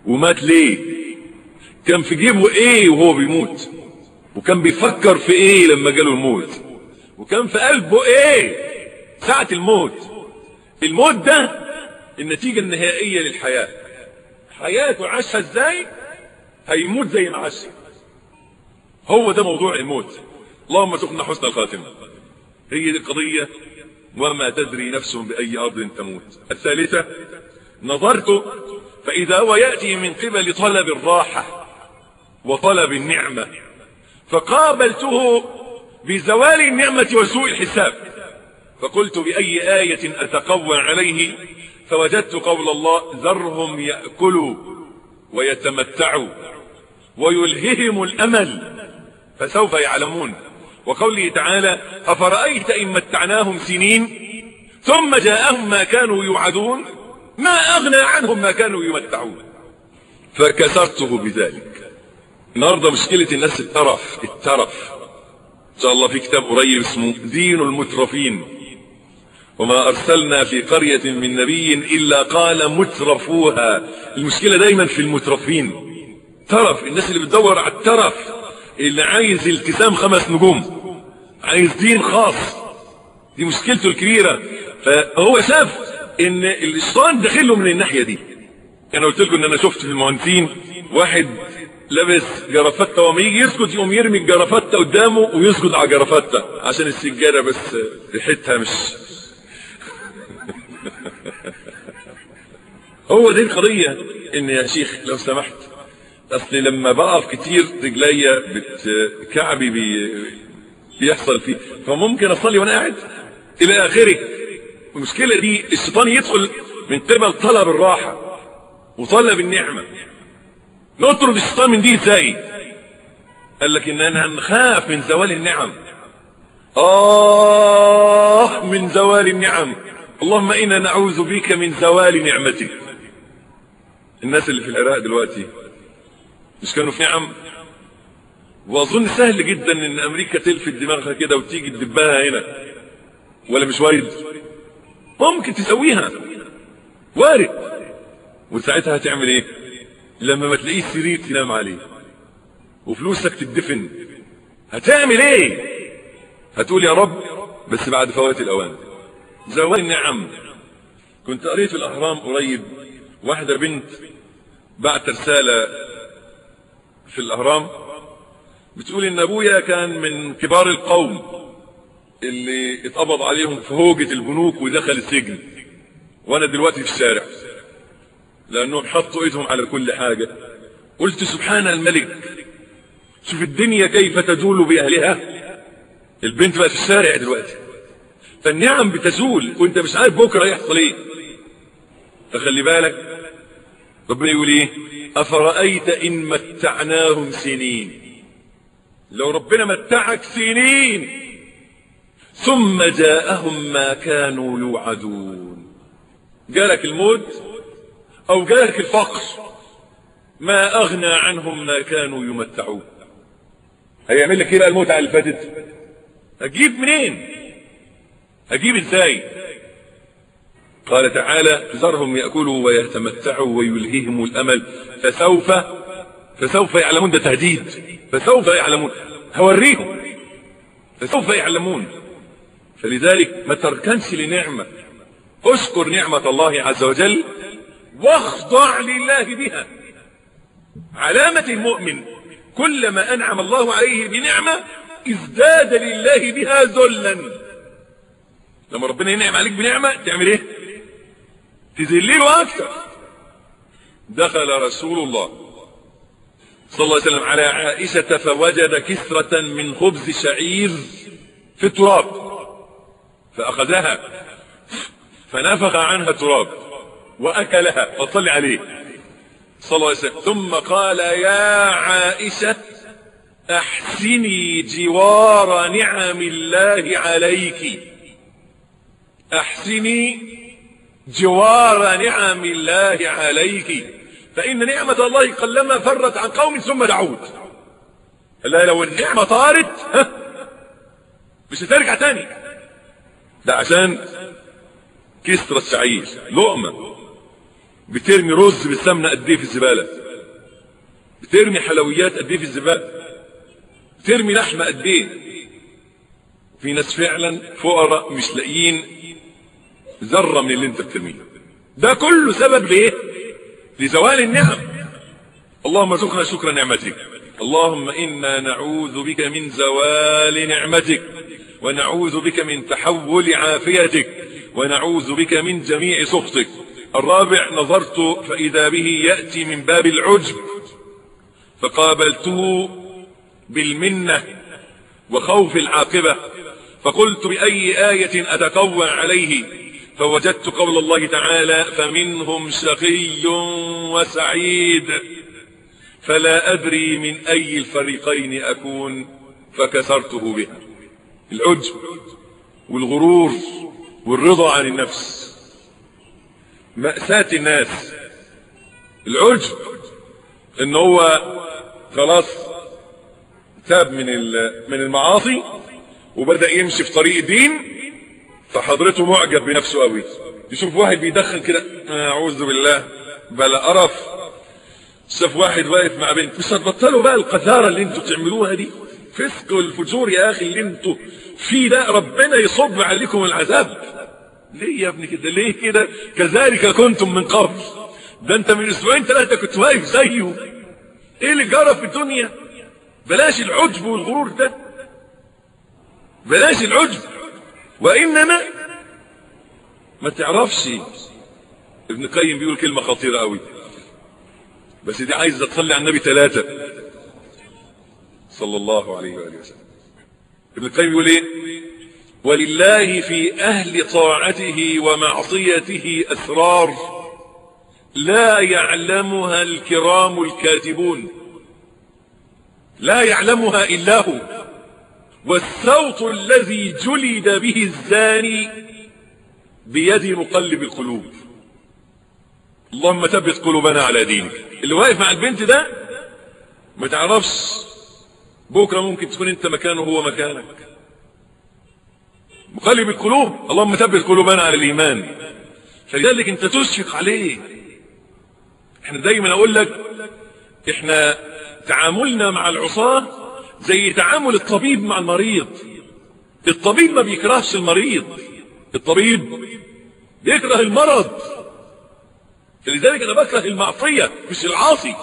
ومات ليه كان في جيبه ايه وهو بيموت وكان بيفكر في ايه لما جاله الموت وكان في قلبه ايه ساعة الموت الموت ده النتيجة النهائية للحياة حياته عاشها ازاي هيموت زي ما عاشها هو ده موضوع الموت اللهم ارزقنا حسن الخاتمة هي دي القضية وما تدري نفس بأي أرض تموت الثالثة نظرت فإذا هو يأتي من قبل طلب الراحة وطلب النعمة فقابلته بزوال النعمة وسوء الحساب فقلت بأي آية أتقوى عليه فوجدت قول الله ذرهم يأكلوا ويتمتعوا ويلههم الأمل فسوف يعلمون وقوله تعالى أفرأيت إن متعناهم سنين ثم جاءهم ما كانوا يوعدون ما أغنى عنهم ما كانوا يمتعون فكسرته بذلك النهارده مشكلة الناس الترف الترف إن شاء الله في كتاب قريب اسمه دين المترفين وما أرسلنا في قرية من نبي إلا قال مترفوها المشكلة دايما في المترفين ترف الناس اللي بتدور على الترف اللي عايز التزام خمس نجوم عايز دين خاص دي مشكلته الكبيرة فهو شاف ان الشيطان داخل له من الناحية دي انا قلت لكم ان انا شفت في المهندسين واحد لابس جرافته وما يجي يسجد يقوم يرمي الجرافته قدامه ويسجد على جرافته عشان السجاده بس ريحتها مش هو دي القضيه ان يا شيخ لو سمحت اصل لما بقف كتير رجليا بت كعبي بي بيحصل فيه فممكن اصلي وانا قاعد الى اخره المشكله دي الشيطان يدخل من قبل طلب الراحه وطلب النعمه نطرد الشيطان من دي ازاي قال لك اننا نخاف من زوال النعم اه من زوال النعم اللهم انا نعوذ بك من زوال نعمتك الناس اللي في العراق دلوقتي مش كانوا في نعم واظن سهل جدا ان امريكا تلفت دماغها كده وتيجي تدبها هنا ولا مش وارد ممكن تسويها وارد وساعتها هتعمل ايه لما ما تلاقيش سرير تنام عليه وفلوسك تدفن هتعمل ايه هتقول يا رب بس بعد فوات الاوان زوال النعم كنت قريت في الاهرام قريب واحده بنت بعت رساله في الاهرام بتقول ان ابويا كان من كبار القوم اللي اتقبض عليهم في هوجة البنوك ودخل السجن وانا دلوقتي في الشارع لانهم حطوا ايدهم على كل حاجة قلت سبحان الملك شوف الدنيا كيف تزول باهلها البنت بقت في الشارع دلوقتي فالنعم بتزول وانت مش عارف بكره يحصل ايه فخلي بالك ربنا يقول ايه افرايت ان متعناهم سنين لو ربنا متعك سنين ثم جاءهم ما كانوا يوعدون جالك الموت او جالك الفقر ما اغنى عنهم ما كانوا يمتعون هيعمل لك ايه بقى المتعه اللي فاتت هتجيب منين هجيب ازاي قال تعالى ذرهم ياكلوا ويتمتعوا ويلهيهم الامل فسوف فسوف يعلمون ده تهديد فسوف يعلمون هوريهم فسوف يعلمون فلذلك ما تركنش لنعمه اشكر نعمه الله عز وجل واخضع لله بها علامه المؤمن كلما انعم الله عليه بنعمه ازداد لله بها ذلا لما ربنا ينعم عليك بنعمه تعمل ايه تذلله اكثر دخل رسول الله صلى الله عليه وسلم على عائشة فوجد كسرة من خبز شعير في التراب فأخذها فنفخ عنها تراب وأكلها وصلي عليه صلى الله عليه وسلم ثم قال يا عائشة أحسني جوار نعم الله عليك أحسني جوار نعم الله عليك فإن نعمة الله قلما فرت عن قوم ثم دعوت لا لو النعمة طارت ها مش هترجع تاني ده عشان كسرة الشعير لقمة بترمي رز بالسمنه قد ايه في الزباله بترمي حلويات قد ايه في الزباله بترمي لحمه قد ايه في ناس فعلا فقراء مش لاقيين ذره من اللي انت بترميه ده كله سبب ليه لزوال النعم اللهم ارزقنا شكر نعمتك اللهم انا نعوذ بك من زوال نعمتك ونعوذ بك من تحول عافيتك ونعوذ بك من جميع سخطك الرابع نظرت فاذا به ياتي من باب العجب فقابلته بالمنه وخوف العاقبه فقلت باي ايه اتقوى عليه فوجدت قول الله تعالى فمنهم شقي وسعيد فلا ادري من اي الفريقين اكون فكسرته بها العجب والغرور والرضا عن النفس مأساة الناس العجب ان هو خلاص تاب من من المعاصي وبدأ يمشي في طريق دين فحضرته معجب بنفسه قوي يشوف واحد بيدخن كده اعوذ بالله بلا قرف شاف واحد واقف مع بنت مش هتبطلوا بقى القذاره اللي انتوا بتعملوها دي فسق والفجور يا اخي اللي انتوا فيه ده ربنا يصب عليكم العذاب ليه يا ابني كده ليه كده كذلك كنتم من قبل ده انت من اسبوعين ثلاثه كنت واقف زيه ايه اللي جرى في الدنيا بلاش العجب والغرور ده بلاش العجب وانما ما تعرفش ابن القيم بيقول كلمه خطيره قوي بس دي عايزه تصلي على النبي ثلاثه صلى الله عليه واله وسلم ابن القيم بيقول ايه ولله في اهل طاعته ومعصيته اسرار لا يعلمها الكرام الكاتبون لا يعلمها الا هو والصوت الذي جلد به الزاني بيد مقلب القلوب اللهم ثبت قلوبنا على دينك اللي واقف مع البنت ده ما تعرفش بكره ممكن تكون انت مكانه وهو مكانك مقلب القلوب اللهم ثبت قلوبنا على الايمان فلذلك انت تشفق عليه احنا دايما اقول لك احنا تعاملنا مع العصاه زي تعامل الطبيب مع المريض الطبيب ما بيكرهش المريض الطبيب بيكره المرض لذلك انا بكره المعصيه مش العاصي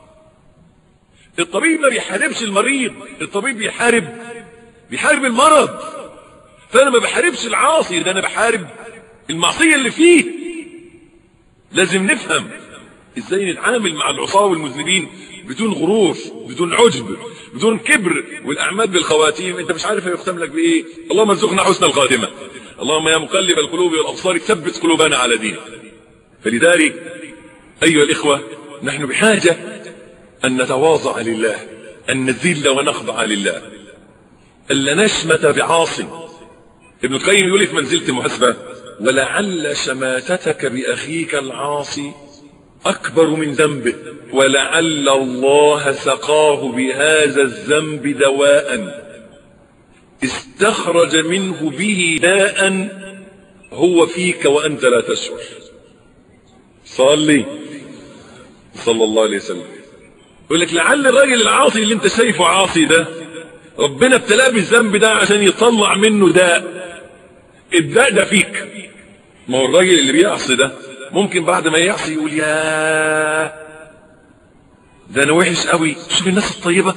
الطبيب ما بيحاربش المريض الطبيب بيحارب بيحارب المرض فانا ما بحاربش العاصي ده انا بحارب المعصيه اللي فيه لازم نفهم ازاي نتعامل مع العصاه والمذنبين بدون غرور بدون عجب بدون كبر والاعمال بالخواتيم انت مش عارف هيختم لك بايه اللهم ارزقنا حسن الخاتمه اللهم يا مقلب القلوب والابصار ثبت قلوبنا على دينك فلذلك ايها الاخوه نحن بحاجه ان نتواضع لله ان نذل ونخضع لله الا نشمت بعاص ابن القيم يقول في منزله المحاسبه ولعل شماتتك باخيك العاصي اكبر من ذنبه ولعل الله سقاه بهذا الذنب دواء استخرج منه به داء هو فيك وانت لا تشعر صلي صلى الله عليه وسلم يقول لك لعل الراجل العاصي اللي انت شايفه عاصي ده ربنا ابتلاه بالذنب ده عشان يطلع منه داء الداء ده فيك ما هو الراجل اللي بيعصي ده ممكن بعد ما يعصي يقول يا ده انا وحش قوي شوف الناس الطيبه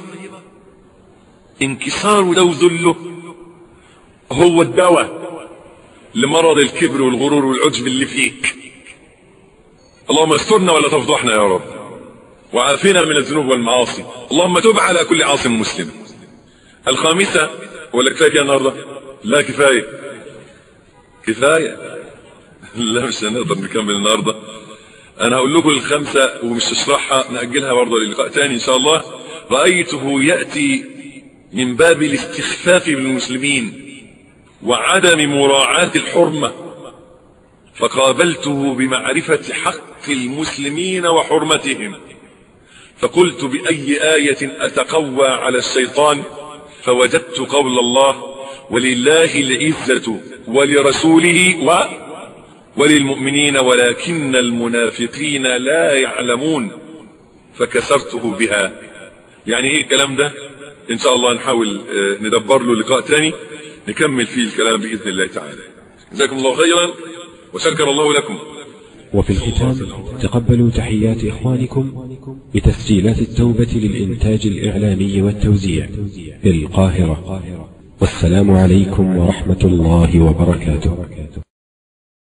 انكساره ده وذله هو الدواء لمرض الكبر والغرور والعجب اللي فيك اللهم استرنا ولا تفضحنا يا رب وعافنا من الذنوب والمعاصي اللهم تب على كل عاص مسلم الخامسة ولا كفاية كده النهاردة لا كفاية كفاية لا مش هنقدر نكمل النهاردة انا هقول لكم الخمسة ومش هشرحها نأجلها برضه للقاء تاني ان شاء الله رأيته يأتي من باب الاستخفاف بالمسلمين وعدم مراعاة الحرمة فقابلته بمعرفة حق المسلمين وحرمتهم فقلت بأي آية أتقوى على الشيطان فوجدت قول الله ولله العزة ولرسوله و وللمؤمنين ولكن المنافقين لا يعلمون فكسرته بها يعني ايه الكلام ده ان شاء الله نحاول آه، ندبر له لقاء تاني نكمل فيه الكلام باذن الله تعالى جزاكم الله خيرا وشكر الله لكم وفي الختام تقبلوا تحيات إخوانكم بتسجيلات التوبة للإنتاج الإعلامي والتوزيع بالقاهرة والسلام عليكم ورحمة الله وبركاته